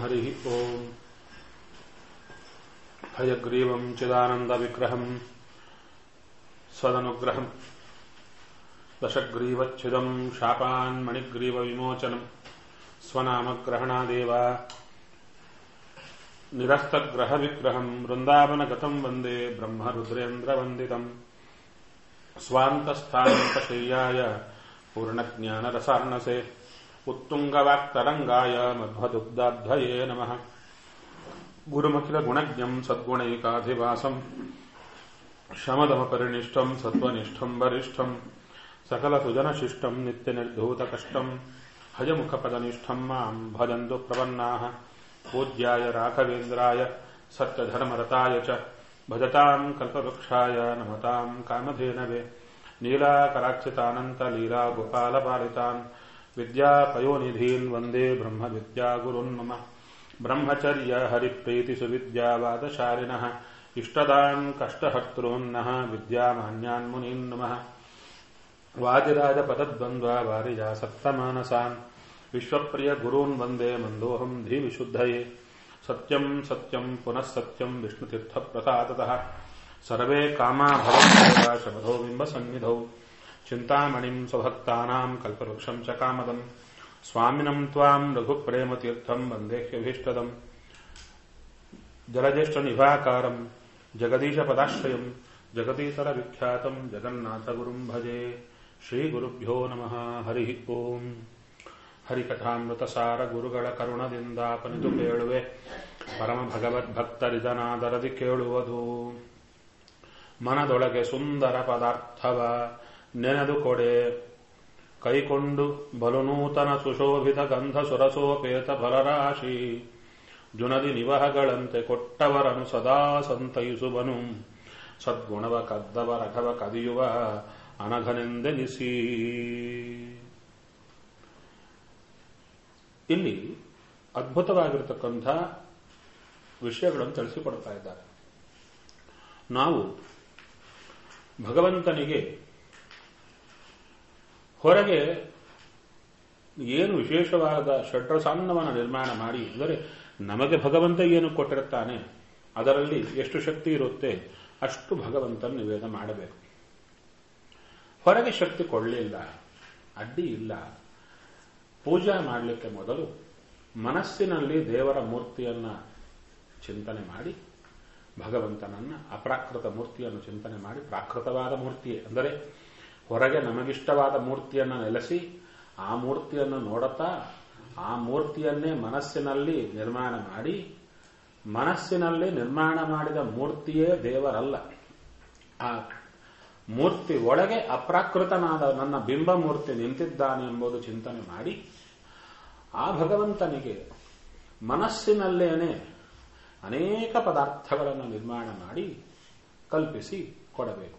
हरिः ओम् हयग्रीवम् चिदानन्दविग्रहम् सदनुग्रहम् दशग्रीवच्छिदम् शापान्मणिग्रीवविमोचनम् स्वनामग्रहणादेव निरस्तग्रहविग्रहम् वृन्दावनगतम् वन्दे ब्रह्मरुद्रेन्द्रवन्दितम् स्वान्तस्थानन्तशय्याय पूर्णज्ञानरसार्णसे उत्तुङ्गवाक्तरङ्गाय मध्वदुग्धाब्धये नमः गुरुमखिलगुणज्ञम् सद्गुणैकाधिवासम् शमदमपरिनिष्ठम् सत्त्वनिष्ठम् वरिष्ठम् सकलसुजनशिष्टम् नित्यनिर्धूतकष्टम् हजमुखपदनिष्ठम् माम् भजन्तु प्रपन्नाः पूज्याय राघवेन्द्राय सत्यधर्मरताय च भजताम् कल्पवृक्षाय नमताम् कामधेनवे नीलाकराक्षितानन्तलीलागोपालपालितान् विद्यापयोनिधीन् वन्दे ब्रह्मविद्यागुरुन् मम ब्रह्मचर्य हरिप्रीतिसुविद्यावादशालिनः इष्टदान् कष्टहर्तॄन्नः विद्यामान्यान् मुनीन् नमः वादिराजपदद्वन्द्वा वारिजासक्तमानसान् विश्वप्रियगुरून् वन्दे मन्दोऽहम् धीविशुद्धये सत्यम् सत्यम् पुनः सत्यम् विष्णुतीर्थप्रसादतः सर्वे कामा भवन्त्येव शबधो बिम्बसन्निधौ चिन्तामणिम् स्वभक्तानाम् कल्पवृक्षम् च कामदम् स्वामिनम् त्वाम् रघुप्रेमतीर्थम् वन्देह्यभीष्टदम् जलज्येष्ठनिभाकारम् जगदीशपदाश्रयम् जगदीतरविख्यातम् जगन्नाथगुरुम् भजे ಶ್ರೀಗುರುಭ್ಯೋ ನಮಃ ಹರಿ ಓಂ ಹರಿಕಥಾಮೃತಸಾರ ಗುರುಗಳ ಕರುಣದಿಂದಾಪನಿತು ಕೇಳುವೆ ಪರಮ ಭಗವದ್ಭಕ್ತರಿದನಾದರದಿ ಕೇಳುವುದು ಮನದೊಳಗೆ ಸುಂದರ ಪದಾರ್ಥವ ನೆನೆದು ಕೊಡೆ ಕೈಕೊಂಡು ಬಲುನೂತನ ಸುಶೋಭಿತ ಗಂಧ ಸುರಸೋಪೇತ ಫಲರಾಶಿ ಜುನದಿ ನಿವಹಗಳಂತೆ ಕೊಟ್ಟವರನು ಸದಾ ಸಂತೈಸುವನು ಸದ್ಗುಣವ ಕದ್ದವ ರಘವ ಕದಿಯುವ ಅನಘನೆಂದೆನಿಸಿ ಇಲ್ಲಿ ಅದ್ಭುತವಾಗಿರತಕ್ಕಂಥ ವಿಷಯಗಳನ್ನು ತಿಳಿಸಿಕೊಡ್ತಾ ಇದ್ದಾರೆ ನಾವು ಭಗವಂತನಿಗೆ ಹೊರಗೆ ಏನು ವಿಶೇಷವಾದ ಷಡ್ರಸಾನ್ನವನ್ನು ನಿರ್ಮಾಣ ಮಾಡಿ ಅಂದರೆ ನಮಗೆ ಭಗವಂತ ಏನು ಕೊಟ್ಟಿರುತ್ತಾನೆ ಅದರಲ್ಲಿ ಎಷ್ಟು ಶಕ್ತಿ ಇರುತ್ತೆ ಅಷ್ಟು ಭಗವಂತನ ನಿವೇದ ಮಾಡಬೇಕು ಹೊರಗೆ ಶಕ್ತಿ ಕೊಳ್ಳಲಿಲ್ಲ ಅಡ್ಡಿ ಇಲ್ಲ ಪೂಜಾ ಮಾಡಲಿಕ್ಕೆ ಮೊದಲು ಮನಸ್ಸಿನಲ್ಲಿ ದೇವರ ಮೂರ್ತಿಯನ್ನ ಚಿಂತನೆ ಮಾಡಿ ಭಗವಂತನನ್ನ ಅಪ್ರಾಕೃತ ಮೂರ್ತಿಯನ್ನು ಚಿಂತನೆ ಮಾಡಿ ಪ್ರಾಕೃತವಾದ ಮೂರ್ತಿ ಅಂದರೆ ಹೊರಗೆ ನಮಗಿಷ್ಟವಾದ ಮೂರ್ತಿಯನ್ನು ನೆಲೆಸಿ ಆ ಮೂರ್ತಿಯನ್ನು ನೋಡುತ್ತಾ ಆ ಮೂರ್ತಿಯನ್ನೇ ಮನಸ್ಸಿನಲ್ಲಿ ನಿರ್ಮಾಣ ಮಾಡಿ ಮನಸ್ಸಿನಲ್ಲಿ ನಿರ್ಮಾಣ ಮಾಡಿದ ಮೂರ್ತಿಯೇ ದೇವರಲ್ಲ ಆ ಮೂರ್ತಿ ಒಳಗೆ ಅಪ್ರಾಕೃತನಾದ ನನ್ನ ಬಿಂಬ ಮೂರ್ತಿ ನಿಂತಿದ್ದಾನೆ ಎಂಬುದು ಚಿಂತನೆ ಮಾಡಿ ಆ ಭಗವಂತನಿಗೆ ಮನಸ್ಸಿನಲ್ಲೇನೆ ಅನೇಕ ಪದಾರ್ಥಗಳನ್ನು ನಿರ್ಮಾಣ ಮಾಡಿ ಕಲ್ಪಿಸಿ ಕೊಡಬೇಕು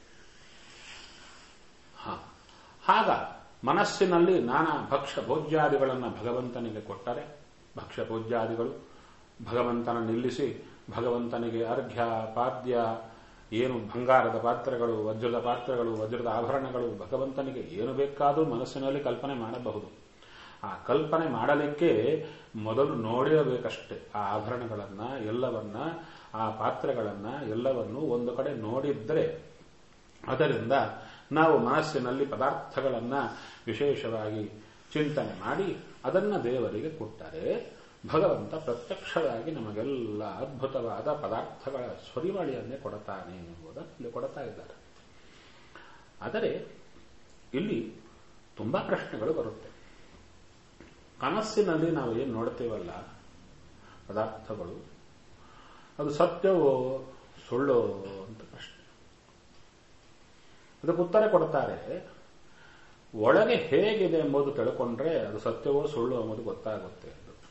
ಹಾಗ ಮನಸ್ಸಿನಲ್ಲಿ ನಾನಾ ಭಕ್ಷ್ಯ ಭೋಜ್ಯಾದಿಗಳನ್ನು ಭಗವಂತನಿಗೆ ಕೊಟ್ಟರೆ ಭಕ್ಷ್ಯ ಭೋಜ್ಯಾದಿಗಳು ಭಗವಂತನ ನಿಲ್ಲಿಸಿ ಭಗವಂತನಿಗೆ ಅರ್ಘ್ಯ ಪಾದ್ಯ ಏನು ಬಂಗಾರದ ಪಾತ್ರೆಗಳು ವಜ್ರದ ಪಾತ್ರೆಗಳು ವಜ್ರದ ಆಭರಣಗಳು ಭಗವಂತನಿಗೆ ಏನು ಬೇಕಾದರೂ ಮನಸ್ಸಿನಲ್ಲಿ ಕಲ್ಪನೆ ಮಾಡಬಹುದು ಆ ಕಲ್ಪನೆ ಮಾಡಲಿಕ್ಕೆ ಮೊದಲು ನೋಡಿರಬೇಕಷ್ಟೆ ಆ ಆಭರಣಗಳನ್ನ ಎಲ್ಲವನ್ನ ಆ ಪಾತ್ರೆಗಳನ್ನ ಎಲ್ಲವನ್ನು ಒಂದು ಕಡೆ ನೋಡಿದ್ರೆ ಅದರಿಂದ ನಾವು ಮನಸ್ಸಿನಲ್ಲಿ ಪದಾರ್ಥಗಳನ್ನ ವಿಶೇಷವಾಗಿ ಚಿಂತನೆ ಮಾಡಿ ಅದನ್ನ ದೇವರಿಗೆ ಕೊಟ್ಟರೆ ಭಗವಂತ ಪ್ರತ್ಯಕ್ಷವಾಗಿ ನಮಗೆಲ್ಲ ಅದ್ಭುತವಾದ ಪದಾರ್ಥಗಳ ಸ್ವರಿಮಳಿಯನ್ನೇ ಕೊಡುತ್ತಾನೆ ಎಂಬುದನ್ನು ಇಲ್ಲಿ ಕೊಡ್ತಾ ಇದ್ದಾರೆ ಆದರೆ ಇಲ್ಲಿ ತುಂಬಾ ಪ್ರಶ್ನೆಗಳು ಬರುತ್ತೆ ಕನಸಿನಲ್ಲಿ ನಾವು ಏನು ನೋಡ್ತೇವಲ್ಲ ಪದಾರ್ಥಗಳು ಅದು ಸತ್ಯವೋ ಸುಳ್ಳೋ ಅಂತ ಪ್ರಶ್ನೆ ಅದಕ್ಕೆ ಉತ್ತರ ಕೊಡ್ತಾರೆ ಒಳಗೆ ಹೇಗಿದೆ ಎಂಬುದು ತಿಳ್ಕೊಂಡ್ರೆ ಅದು ಸತ್ಯವೋ ಸುಳ್ಳು ಎಂಬುದು ಗೊತ್ತಾಗುತ್ತೆ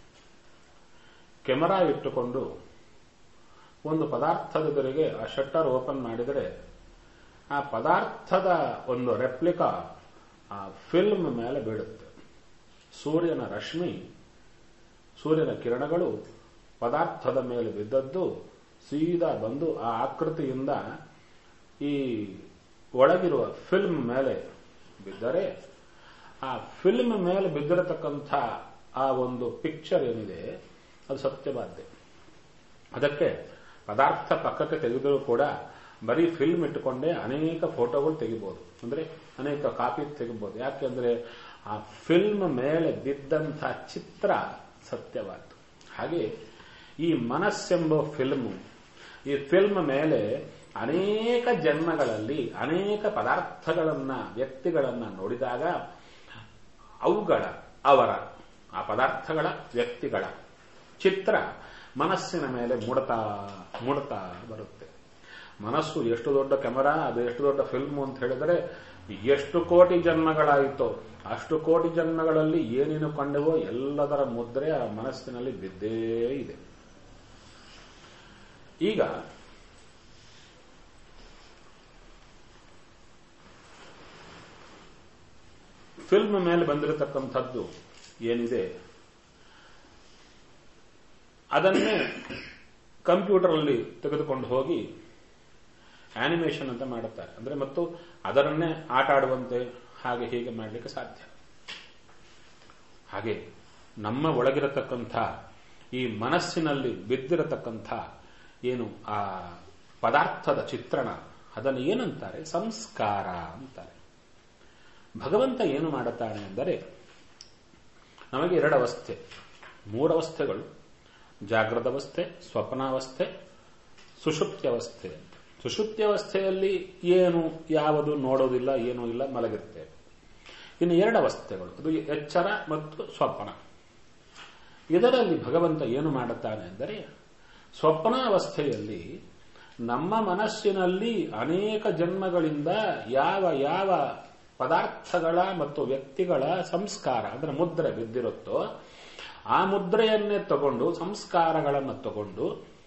ಕೆಮರಾ ಇಟ್ಟುಕೊಂಡು ಒಂದು ಪದಾರ್ಥದ ಎದುರಿಗೆ ಆ ಶಟ್ಟರ್ ಓಪನ್ ಮಾಡಿದರೆ ಆ ಪದಾರ್ಥದ ಒಂದು ರೆಪ್ಲಿಕಾ ಆ ಫಿಲ್ಮ್ ಮೇಲೆ ಬೀಳುತ್ತೆ ಸೂರ್ಯನ ರಶ್ಮಿ ಸೂರ್ಯನ ಕಿರಣಗಳು ಪದಾರ್ಥದ ಮೇಲೆ ಬಿದ್ದದ್ದು ಸೀದಾ ಬಂದು ಆ ಆಕೃತಿಯಿಂದ ಈ ಒಳಗಿರುವ ಫಿಲ್ಮ್ ಮೇಲೆ ಬಿದ್ದರೆ ಆ ಫಿಲ್ಮ್ ಮೇಲೆ ಬಿದ್ದಿರತಕ್ಕಂಥ ಆ ಒಂದು ಪಿಕ್ಚರ್ ಏನಿದೆ ಅದು ಸತ್ಯವಾದ್ದೆ ಅದಕ್ಕೆ ಪದಾರ್ಥ ಪಕ್ಕಕ್ಕೆ ತೆಗೆದರೂ ಕೂಡ ಬರೀ ಫಿಲ್ಮ್ ಇಟ್ಟುಕೊಂಡೇ ಅನೇಕ ಫೋಟೋಗಳು ತೆಗಿಬಹುದು ಅಂದ್ರೆ ಅನೇಕ ಕಾಪಿ ತೆಗಿಬಹುದು ಯಾಕೆಂದ್ರೆ ಆ ಫಿಲ್ಮ್ ಮೇಲೆ ಬಿದ್ದಂಥ ಚಿತ್ರ ಸತ್ಯವಾದ್ದು ಹಾಗೆ ಈ ಮನಸ್ಸೆಂಬ ಫಿಲ್ಮ್ ಈ ಫಿಲ್ಮ್ ಮೇಲೆ ಅನೇಕ ಜನ್ಮಗಳಲ್ಲಿ ಅನೇಕ ಪದಾರ್ಥಗಳನ್ನ ವ್ಯಕ್ತಿಗಳನ್ನ ನೋಡಿದಾಗ ಅವುಗಳ ಅವರ ಆ ಪದಾರ್ಥಗಳ ವ್ಯಕ್ತಿಗಳ ಚಿತ್ರ ಮನಸ್ಸಿನ ಮೇಲೆ ಮೂಡ್ತಾ ಮೂಡ್ತಾ ಬರುತ್ತೆ ಮನಸ್ಸು ಎಷ್ಟು ದೊಡ್ಡ ಕೆಮರಾ ಅದು ಎಷ್ಟು ದೊಡ್ಡ ಫಿಲ್ಮ್ ಅಂತ ಹೇಳಿದರೆ ಎಷ್ಟು ಕೋಟಿ ಜನ್ಮಗಳಾಯಿತೋ ಅಷ್ಟು ಕೋಟಿ ಜನ್ಮಗಳಲ್ಲಿ ಏನೇನು ಕಂಡವೋ ಎಲ್ಲದರ ಮುದ್ರೆ ಆ ಮನಸ್ಸಿನಲ್ಲಿ ಬಿದ್ದೇ ಇದೆ ಈಗ ಫಿಲ್ಮ್ ಮೇಲೆ ಬಂದಿರತಕ್ಕಂಥದ್ದು ಏನಿದೆ ಅದನ್ನೇ ಕಂಪ್ಯೂಟರ್ ಅಲ್ಲಿ ತೆಗೆದುಕೊಂಡು ಹೋಗಿ ಆನಿಮೇಷನ್ ಅಂತ ಮಾಡುತ್ತಾರೆ ಅಂದ್ರೆ ಮತ್ತು ಅದರನ್ನೇ ಆಟ ಆಡುವಂತೆ ಹಾಗೆ ಹೀಗೆ ಮಾಡಲಿಕ್ಕೆ ಸಾಧ್ಯ ಹಾಗೆ ನಮ್ಮ ಒಳಗಿರತಕ್ಕಂಥ ಈ ಮನಸ್ಸಿನಲ್ಲಿ ಬಿದ್ದಿರತಕ್ಕಂಥ ಏನು ಆ ಪದಾರ್ಥದ ಚಿತ್ರಣ ಅದನ್ನು ಏನಂತಾರೆ ಸಂಸ್ಕಾರ ಅಂತಾರೆ ಭಗವಂತ ಏನು ಮಾಡುತ್ತಾನೆ ಅಂದರೆ ನಮಗೆ ಎರಡು ಅವಸ್ಥೆ ಮೂರು ಅವಸ್ಥೆಗಳು ಜಾಗೃತ ಅವಸ್ಥೆ ಸ್ವಪ್ನಾವಸ್ಥೆ ಸುಷುಪ್ತ್ಯವಸ್ಥೆ ಅಂತ ಸುಷುಪ್ತ್ಯವಸ್ಥೆಯಲ್ಲಿ ಏನು ಯಾವುದು ನೋಡೋದಿಲ್ಲ ಏನೂ ಇಲ್ಲ ಮಲಗಿರ್ತೇವೆ ಇನ್ನು ಎರಡು ಅವಸ್ಥೆಗಳು ಅದು ಎಚ್ಚರ ಮತ್ತು ಸ್ವಪ್ನ ಇದರಲ್ಲಿ ಭಗವಂತ ಏನು ಮಾಡುತ್ತಾನೆ ಅಂದರೆ ಸ್ವಪ್ನಾವಸ್ಥೆಯಲ್ಲಿ ನಮ್ಮ ಮನಸ್ಸಿನಲ್ಲಿ ಅನೇಕ ಜನ್ಮಗಳಿಂದ ಯಾವ ಯಾವ ಪದಾರ್ಥಗಳ ಮತ್ತು ವ್ಯಕ್ತಿಗಳ ಸಂಸ್ಕಾರ ಅಂದ್ರೆ ಮುದ್ರೆ ಬಿದ್ದಿರುತ್ತೋ ಆ ಮುದ್ರೆಯನ್ನೇ ತಗೊಂಡು ಸಂಸ್ಕಾರಗಳನ್ನು ತಗೊಂಡು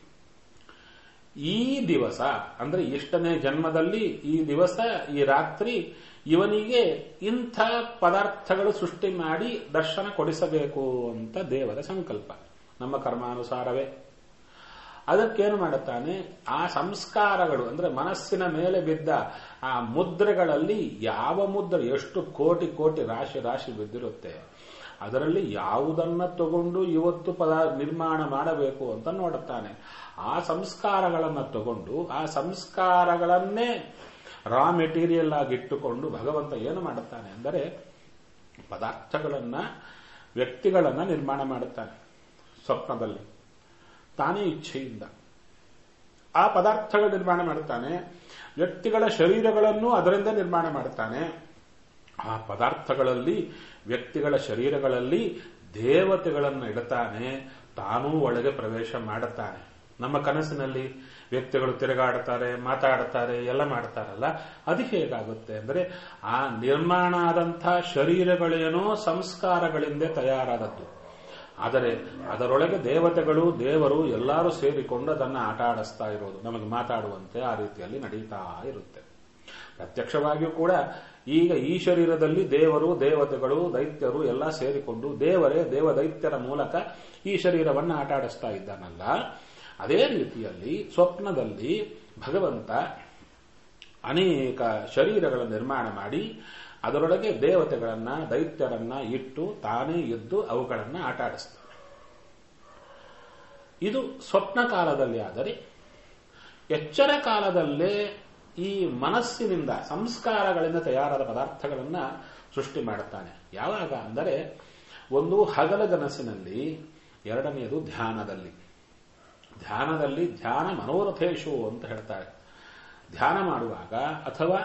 ಈ ದಿವಸ ಅಂದ್ರೆ ಇಷ್ಟನೇ ಜನ್ಮದಲ್ಲಿ ಈ ದಿವಸ ಈ ರಾತ್ರಿ ಇವನಿಗೆ ಇಂಥ ಪದಾರ್ಥಗಳು ಸೃಷ್ಟಿ ಮಾಡಿ ದರ್ಶನ ಕೊಡಿಸಬೇಕು ಅಂತ ದೇವರ ಸಂಕಲ್ಪ ನಮ್ಮ ಕರ್ಮಾನುಸಾರವೇ ಅದಕ್ಕೇನು ಮಾಡುತ್ತಾನೆ ಆ ಸಂಸ್ಕಾರಗಳು ಅಂದ್ರೆ ಮನಸ್ಸಿನ ಮೇಲೆ ಬಿದ್ದ ಆ ಮುದ್ರೆಗಳಲ್ಲಿ ಯಾವ ಮುದ್ರೆ ಎಷ್ಟು ಕೋಟಿ ಕೋಟಿ ರಾಶಿ ರಾಶಿ ಬಿದ್ದಿರುತ್ತೆ ಅದರಲ್ಲಿ ಯಾವುದನ್ನ ತಗೊಂಡು ಇವತ್ತು ಪದ ನಿರ್ಮಾಣ ಮಾಡಬೇಕು ಅಂತ ನೋಡುತ್ತಾನೆ ಆ ಸಂಸ್ಕಾರಗಳನ್ನು ತಗೊಂಡು ಆ ಸಂಸ್ಕಾರಗಳನ್ನೇ ರಾ ಮೆಟೀರಿಯಲ್ ಆಗಿ ಇಟ್ಟುಕೊಂಡು ಭಗವಂತ ಏನು ಮಾಡುತ್ತಾನೆ ಅಂದರೆ ಪದಾರ್ಥಗಳನ್ನ ವ್ಯಕ್ತಿಗಳನ್ನ ನಿರ್ಮಾಣ ಮಾಡುತ್ತಾನೆ ಸ್ವಪ್ನದಲ್ಲಿ ತಾನೇ ಇಚ್ಛೆಯಿಂದ ಆ ಪದಾರ್ಥಗಳ ನಿರ್ಮಾಣ ಮಾಡುತ್ತಾನೆ ವ್ಯಕ್ತಿಗಳ ಶರೀರಗಳನ್ನು ಅದರಿಂದ ನಿರ್ಮಾಣ ಮಾಡುತ್ತಾನೆ ಆ ಪದಾರ್ಥಗಳಲ್ಲಿ ವ್ಯಕ್ತಿಗಳ ಶರೀರಗಳಲ್ಲಿ ದೇವತೆಗಳನ್ನು ಇಡುತ್ತಾನೆ ತಾನೂ ಒಳಗೆ ಪ್ರವೇಶ ಮಾಡುತ್ತಾನೆ ನಮ್ಮ ಕನಸಿನಲ್ಲಿ ವ್ಯಕ್ತಿಗಳು ತಿರುಗಾಡುತ್ತಾರೆ ಮಾತಾಡುತ್ತಾರೆ ಎಲ್ಲ ಮಾಡ್ತಾರಲ್ಲ ಅದು ಹೇಗಾಗುತ್ತೆ ಅಂದ್ರೆ ಆ ನಿರ್ಮಾಣ ಆದಂಥ ಶರೀರಗಳೇನೋ ಸಂಸ್ಕಾರಗಳಿಂದ ತಯಾರಾದದ್ದು ಆದರೆ ಅದರೊಳಗೆ ದೇವತೆಗಳು ದೇವರು ಎಲ್ಲರೂ ಸೇರಿಕೊಂಡು ಅದನ್ನು ಆಟ ಆಡಿಸ್ತಾ ಇರೋದು ನಮಗೆ ಮಾತಾಡುವಂತೆ ಆ ರೀತಿಯಲ್ಲಿ ನಡೀತಾ ಇರುತ್ತೆ ಪ್ರತ್ಯಕ್ಷವಾಗಿಯೂ ಕೂಡ ಈಗ ಈ ಶರೀರದಲ್ಲಿ ದೇವರು ದೇವತೆಗಳು ದೈತ್ಯರು ಎಲ್ಲ ಸೇರಿಕೊಂಡು ದೇವರೇ ದೇವ ದೈತ್ಯರ ಮೂಲಕ ಈ ಶರೀರವನ್ನು ಆಟ ಆಡಿಸ್ತಾ ಇದ್ದಾನಲ್ಲ ಅದೇ ರೀತಿಯಲ್ಲಿ ಸ್ವಪ್ನದಲ್ಲಿ ಭಗವಂತ ಅನೇಕ ಶರೀರಗಳ ನಿರ್ಮಾಣ ಮಾಡಿ ಅದರೊಳಗೆ ದೇವತೆಗಳನ್ನ ದೈತ್ಯರನ್ನ ಇಟ್ಟು ತಾನೇ ಎದ್ದು ಅವುಗಳನ್ನು ಆಟ ಆಡಿಸ್ತಾನೆ ಇದು ಸ್ವಪ್ನ ಕಾಲದಲ್ಲಿ ಆದರೆ ಎಚ್ಚರ ಕಾಲದಲ್ಲೇ ಈ ಮನಸ್ಸಿನಿಂದ ಸಂಸ್ಕಾರಗಳಿಂದ ತಯಾರಾದ ಪದಾರ್ಥಗಳನ್ನ ಸೃಷ್ಟಿ ಮಾಡುತ್ತಾನೆ ಯಾವಾಗ ಅಂದರೆ ಒಂದು ಹಗಲಗನಸಿನಲ್ಲಿ ಎರಡನೆಯದು ಧ್ಯಾನದಲ್ಲಿ ಧ್ಯಾನದಲ್ಲಿ ಧ್ಯಾನ ಮನೋರಥೇಶು ಅಂತ ಹೇಳ್ತಾರೆ ಧ್ಯಾನ ಮಾಡುವಾಗ ಅಥವಾ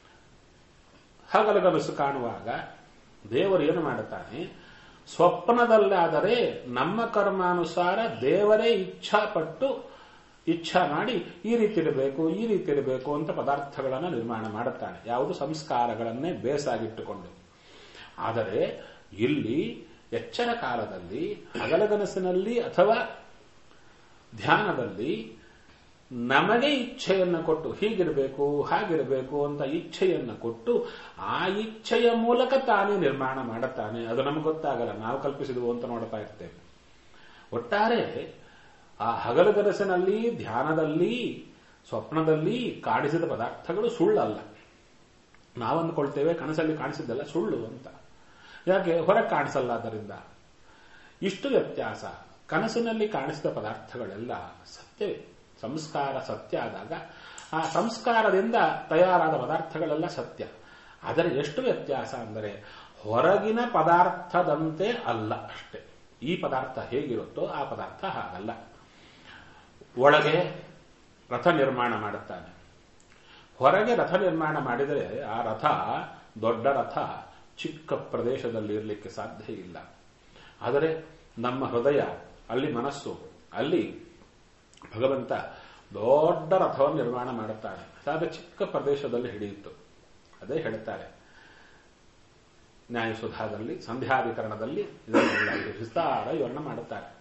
ಹಗಲಗನಸು ಕಾಣುವಾಗ ದೇವರು ಏನು ಮಾಡುತ್ತಾನೆ ಸ್ವಪ್ನದಲ್ಲಾದರೆ ನಮ್ಮ ಕರ್ಮಾನುಸಾರ ದೇವರೇ ಇಚ್ಛಾಪಟ್ಟು ಇಚ್ಛಾ ಮಾಡಿ ಈ ರೀತಿ ಇರಬೇಕು ಈ ರೀತಿ ಇರಬೇಕು ಅಂತ ಪದಾರ್ಥಗಳನ್ನು ನಿರ್ಮಾಣ ಮಾಡುತ್ತಾನೆ ಯಾವುದು ಸಂಸ್ಕಾರಗಳನ್ನೇ ಬೇಸಾಗಿಟ್ಟುಕೊಂಡು ಆದರೆ ಇಲ್ಲಿ ಎಚ್ಚರ ಕಾಲದಲ್ಲಿ ಹಗಲಗನಸಿನಲ್ಲಿ ಅಥವಾ ಧ್ಯಾನದಲ್ಲಿ ನಮಗೆ ಇಚ್ಛೆಯನ್ನು ಕೊಟ್ಟು ಹೀಗಿರಬೇಕು ಹಾಗಿರಬೇಕು ಅಂತ ಇಚ್ಛೆಯನ್ನು ಕೊಟ್ಟು ಆ ಇಚ್ಛೆಯ ಮೂಲಕ ತಾನೇ ನಿರ್ಮಾಣ ಮಾಡುತ್ತಾನೆ ಅದು ನಮಗೆ ಗೊತ್ತಾಗಲ್ಲ ನಾವು ಕಲ್ಪಿಸಿದವು ಅಂತ ನೋಡ್ತಾ ಇರ್ತೇವೆ ಒಟ್ಟಾರೆ ಆ ಹಗಲುಗನಸಿನಲ್ಲಿ ಧ್ಯಾನದಲ್ಲಿ ಸ್ವಪ್ನದಲ್ಲಿ ಕಾಣಿಸಿದ ಪದಾರ್ಥಗಳು ಸುಳ್ಳಲ್ಲ ನಾವಂದುಕೊಳ್ತೇವೆ ಕನಸಲ್ಲಿ ಕಾಣಿಸಿದ್ದಲ್ಲ ಸುಳ್ಳು ಅಂತ ಯಾಕೆ ಹೊರಗೆ ಕಾಣಿಸಲ್ಲ ಅದರಿಂದ ಇಷ್ಟು ವ್ಯತ್ಯಾಸ ಕನಸಿನಲ್ಲಿ ಕಾಣಿಸಿದ ಪದಾರ್ಥಗಳೆಲ್ಲ ಸತ್ಯವೇ ಸಂಸ್ಕಾರ ಸತ್ಯ ಆದಾಗ ಆ ಸಂಸ್ಕಾರದಿಂದ ತಯಾರಾದ ಪದಾರ್ಥಗಳೆಲ್ಲ ಸತ್ಯ ಆದರೆ ಎಷ್ಟು ವ್ಯತ್ಯಾಸ ಅಂದರೆ ಹೊರಗಿನ ಪದಾರ್ಥದಂತೆ ಅಲ್ಲ ಅಷ್ಟೇ ಈ ಪದಾರ್ಥ ಹೇಗಿರುತ್ತೋ ಆ ಪದಾರ್ಥ ಹಾಗಲ್ಲ ಒಳಗೆ ರಥ ನಿರ್ಮಾಣ ಮಾಡುತ್ತಾನೆ ಹೊರಗೆ ರಥ ನಿರ್ಮಾಣ ಮಾಡಿದರೆ ಆ ರಥ ದೊಡ್ಡ ರಥ ಚಿಕ್ಕ ಪ್ರದೇಶದಲ್ಲಿ ಇರಲಿಕ್ಕೆ ಸಾಧ್ಯ ಇಲ್ಲ ಆದರೆ ನಮ್ಮ ಹೃದಯ ಅಲ್ಲಿ ಮನಸ್ಸು ಅಲ್ಲಿ ಭಗವಂತ ದೊಡ್ಡ ರಥವನ್ನು ನಿರ್ಮಾಣ ಮಾಡುತ್ತಾನೆ ಅದಾದ ಚಿಕ್ಕ ಪ್ರದೇಶದಲ್ಲಿ ಹಿಡಿಯಿತು ಅದೇ ಹೇಳ್ತಾರೆ ನ್ಯಾಯಸುಧಾದಲ್ಲಿ ಸಂಧ್ಯಾಧಿಕರಣದಲ್ಲಿ ಇದನ್ನೆಲ್ಲ ವಿಸ್ತಾರ ವಿವರಣೆ ಮಾಡುತ್ತಾರೆ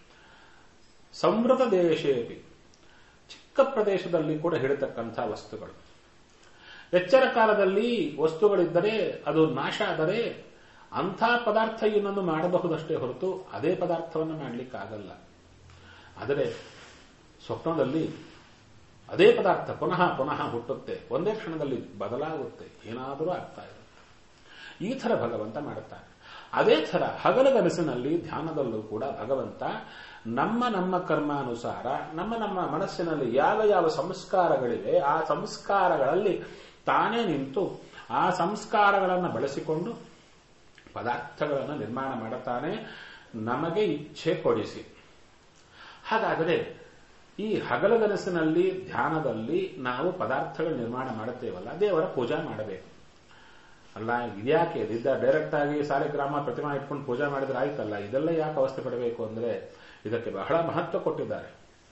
ಸಂವೃತ ದೇಶೇಪಿ ಚಿಕ್ಕ ಪ್ರದೇಶದಲ್ಲಿ ಕೂಡ ಹಿಡಿತಕ್ಕಂಥ ವಸ್ತುಗಳು ಎಚ್ಚರ ಕಾಲದಲ್ಲಿ ವಸ್ತುಗಳಿದ್ದರೆ ಅದು ನಾಶ ಆದರೆ ಅಂಥ ಪದಾರ್ಥ ಇನ್ನೊಂದು ಮಾಡಬಹುದಷ್ಟೇ ಹೊರತು ಅದೇ ಪದಾರ್ಥವನ್ನು ಮಾಡಲಿಕ್ಕಾಗಲ್ಲ ಆದರೆ ಸ್ವಪ್ನದಲ್ಲಿ ಅದೇ ಪದಾರ್ಥ ಪುನಃ ಪುನಃ ಹುಟ್ಟುತ್ತೆ ಒಂದೇ ಕ್ಷಣದಲ್ಲಿ ಬದಲಾಗುತ್ತೆ ಏನಾದರೂ ಆಗ್ತಾ ಇರುತ್ತೆ ಈ ಥರ ಭಗವಂತ ಮಾಡುತ್ತಾನೆ ಅದೇ ಥರ ಹಗಲಗನಸಿನಲ್ಲಿ ಧ್ಯಾನದಲ್ಲೂ ಕೂಡ ಭಗವಂತ ನಮ್ಮ ನಮ್ಮ ಕರ್ಮಾನುಸಾರ ನಮ್ಮ ನಮ್ಮ ಮನಸ್ಸಿನಲ್ಲಿ ಯಾವ ಯಾವ ಸಂಸ್ಕಾರಗಳಿವೆ ಆ ಸಂಸ್ಕಾರಗಳಲ್ಲಿ ತಾನೇ ನಿಂತು ಆ ಸಂಸ್ಕಾರಗಳನ್ನು ಬಳಸಿಕೊಂಡು ಪದಾರ್ಥಗಳನ್ನು ನಿರ್ಮಾಣ ಮಾಡುತ್ತಾನೆ ನಮಗೆ ಇಚ್ಛೆ ಕೊಡಿಸಿ ಹಾಗಾದರೆ ಈ ಹಗಲಗನಸಿನಲ್ಲಿ ಧ್ಯಾನದಲ್ಲಿ ನಾವು ಪದಾರ್ಥಗಳ ನಿರ್ಮಾಣ ಮಾಡುತ್ತೇವಲ್ಲ ದೇವರ ಪೂಜಾ ಮಾಡಬೇಕು ಅಲ್ಲ ಇದ್ಯಾಕೆ ಇದ್ದ ಡೈರೆಕ್ಟ್ ಆಗಿ ಸಾಲಿಗ್ರಾಮ ಪ್ರತಿಮಾ ಇಟ್ಕೊಂಡು ಪೂಜೆ ಮಾಡಿದ್ರೆ ಆಯ್ತಲ್ಲ ಇದೆಲ್ಲ ಯಾಕೆ ಅವಸ್ಥೆ ಪಡಬೇಕು ಅಂದ್ರೆ ಇದಕ್ಕೆ ಬಹಳ ಮಹತ್ವ ಕೊಟ್ಟಿದ್ದಾರೆ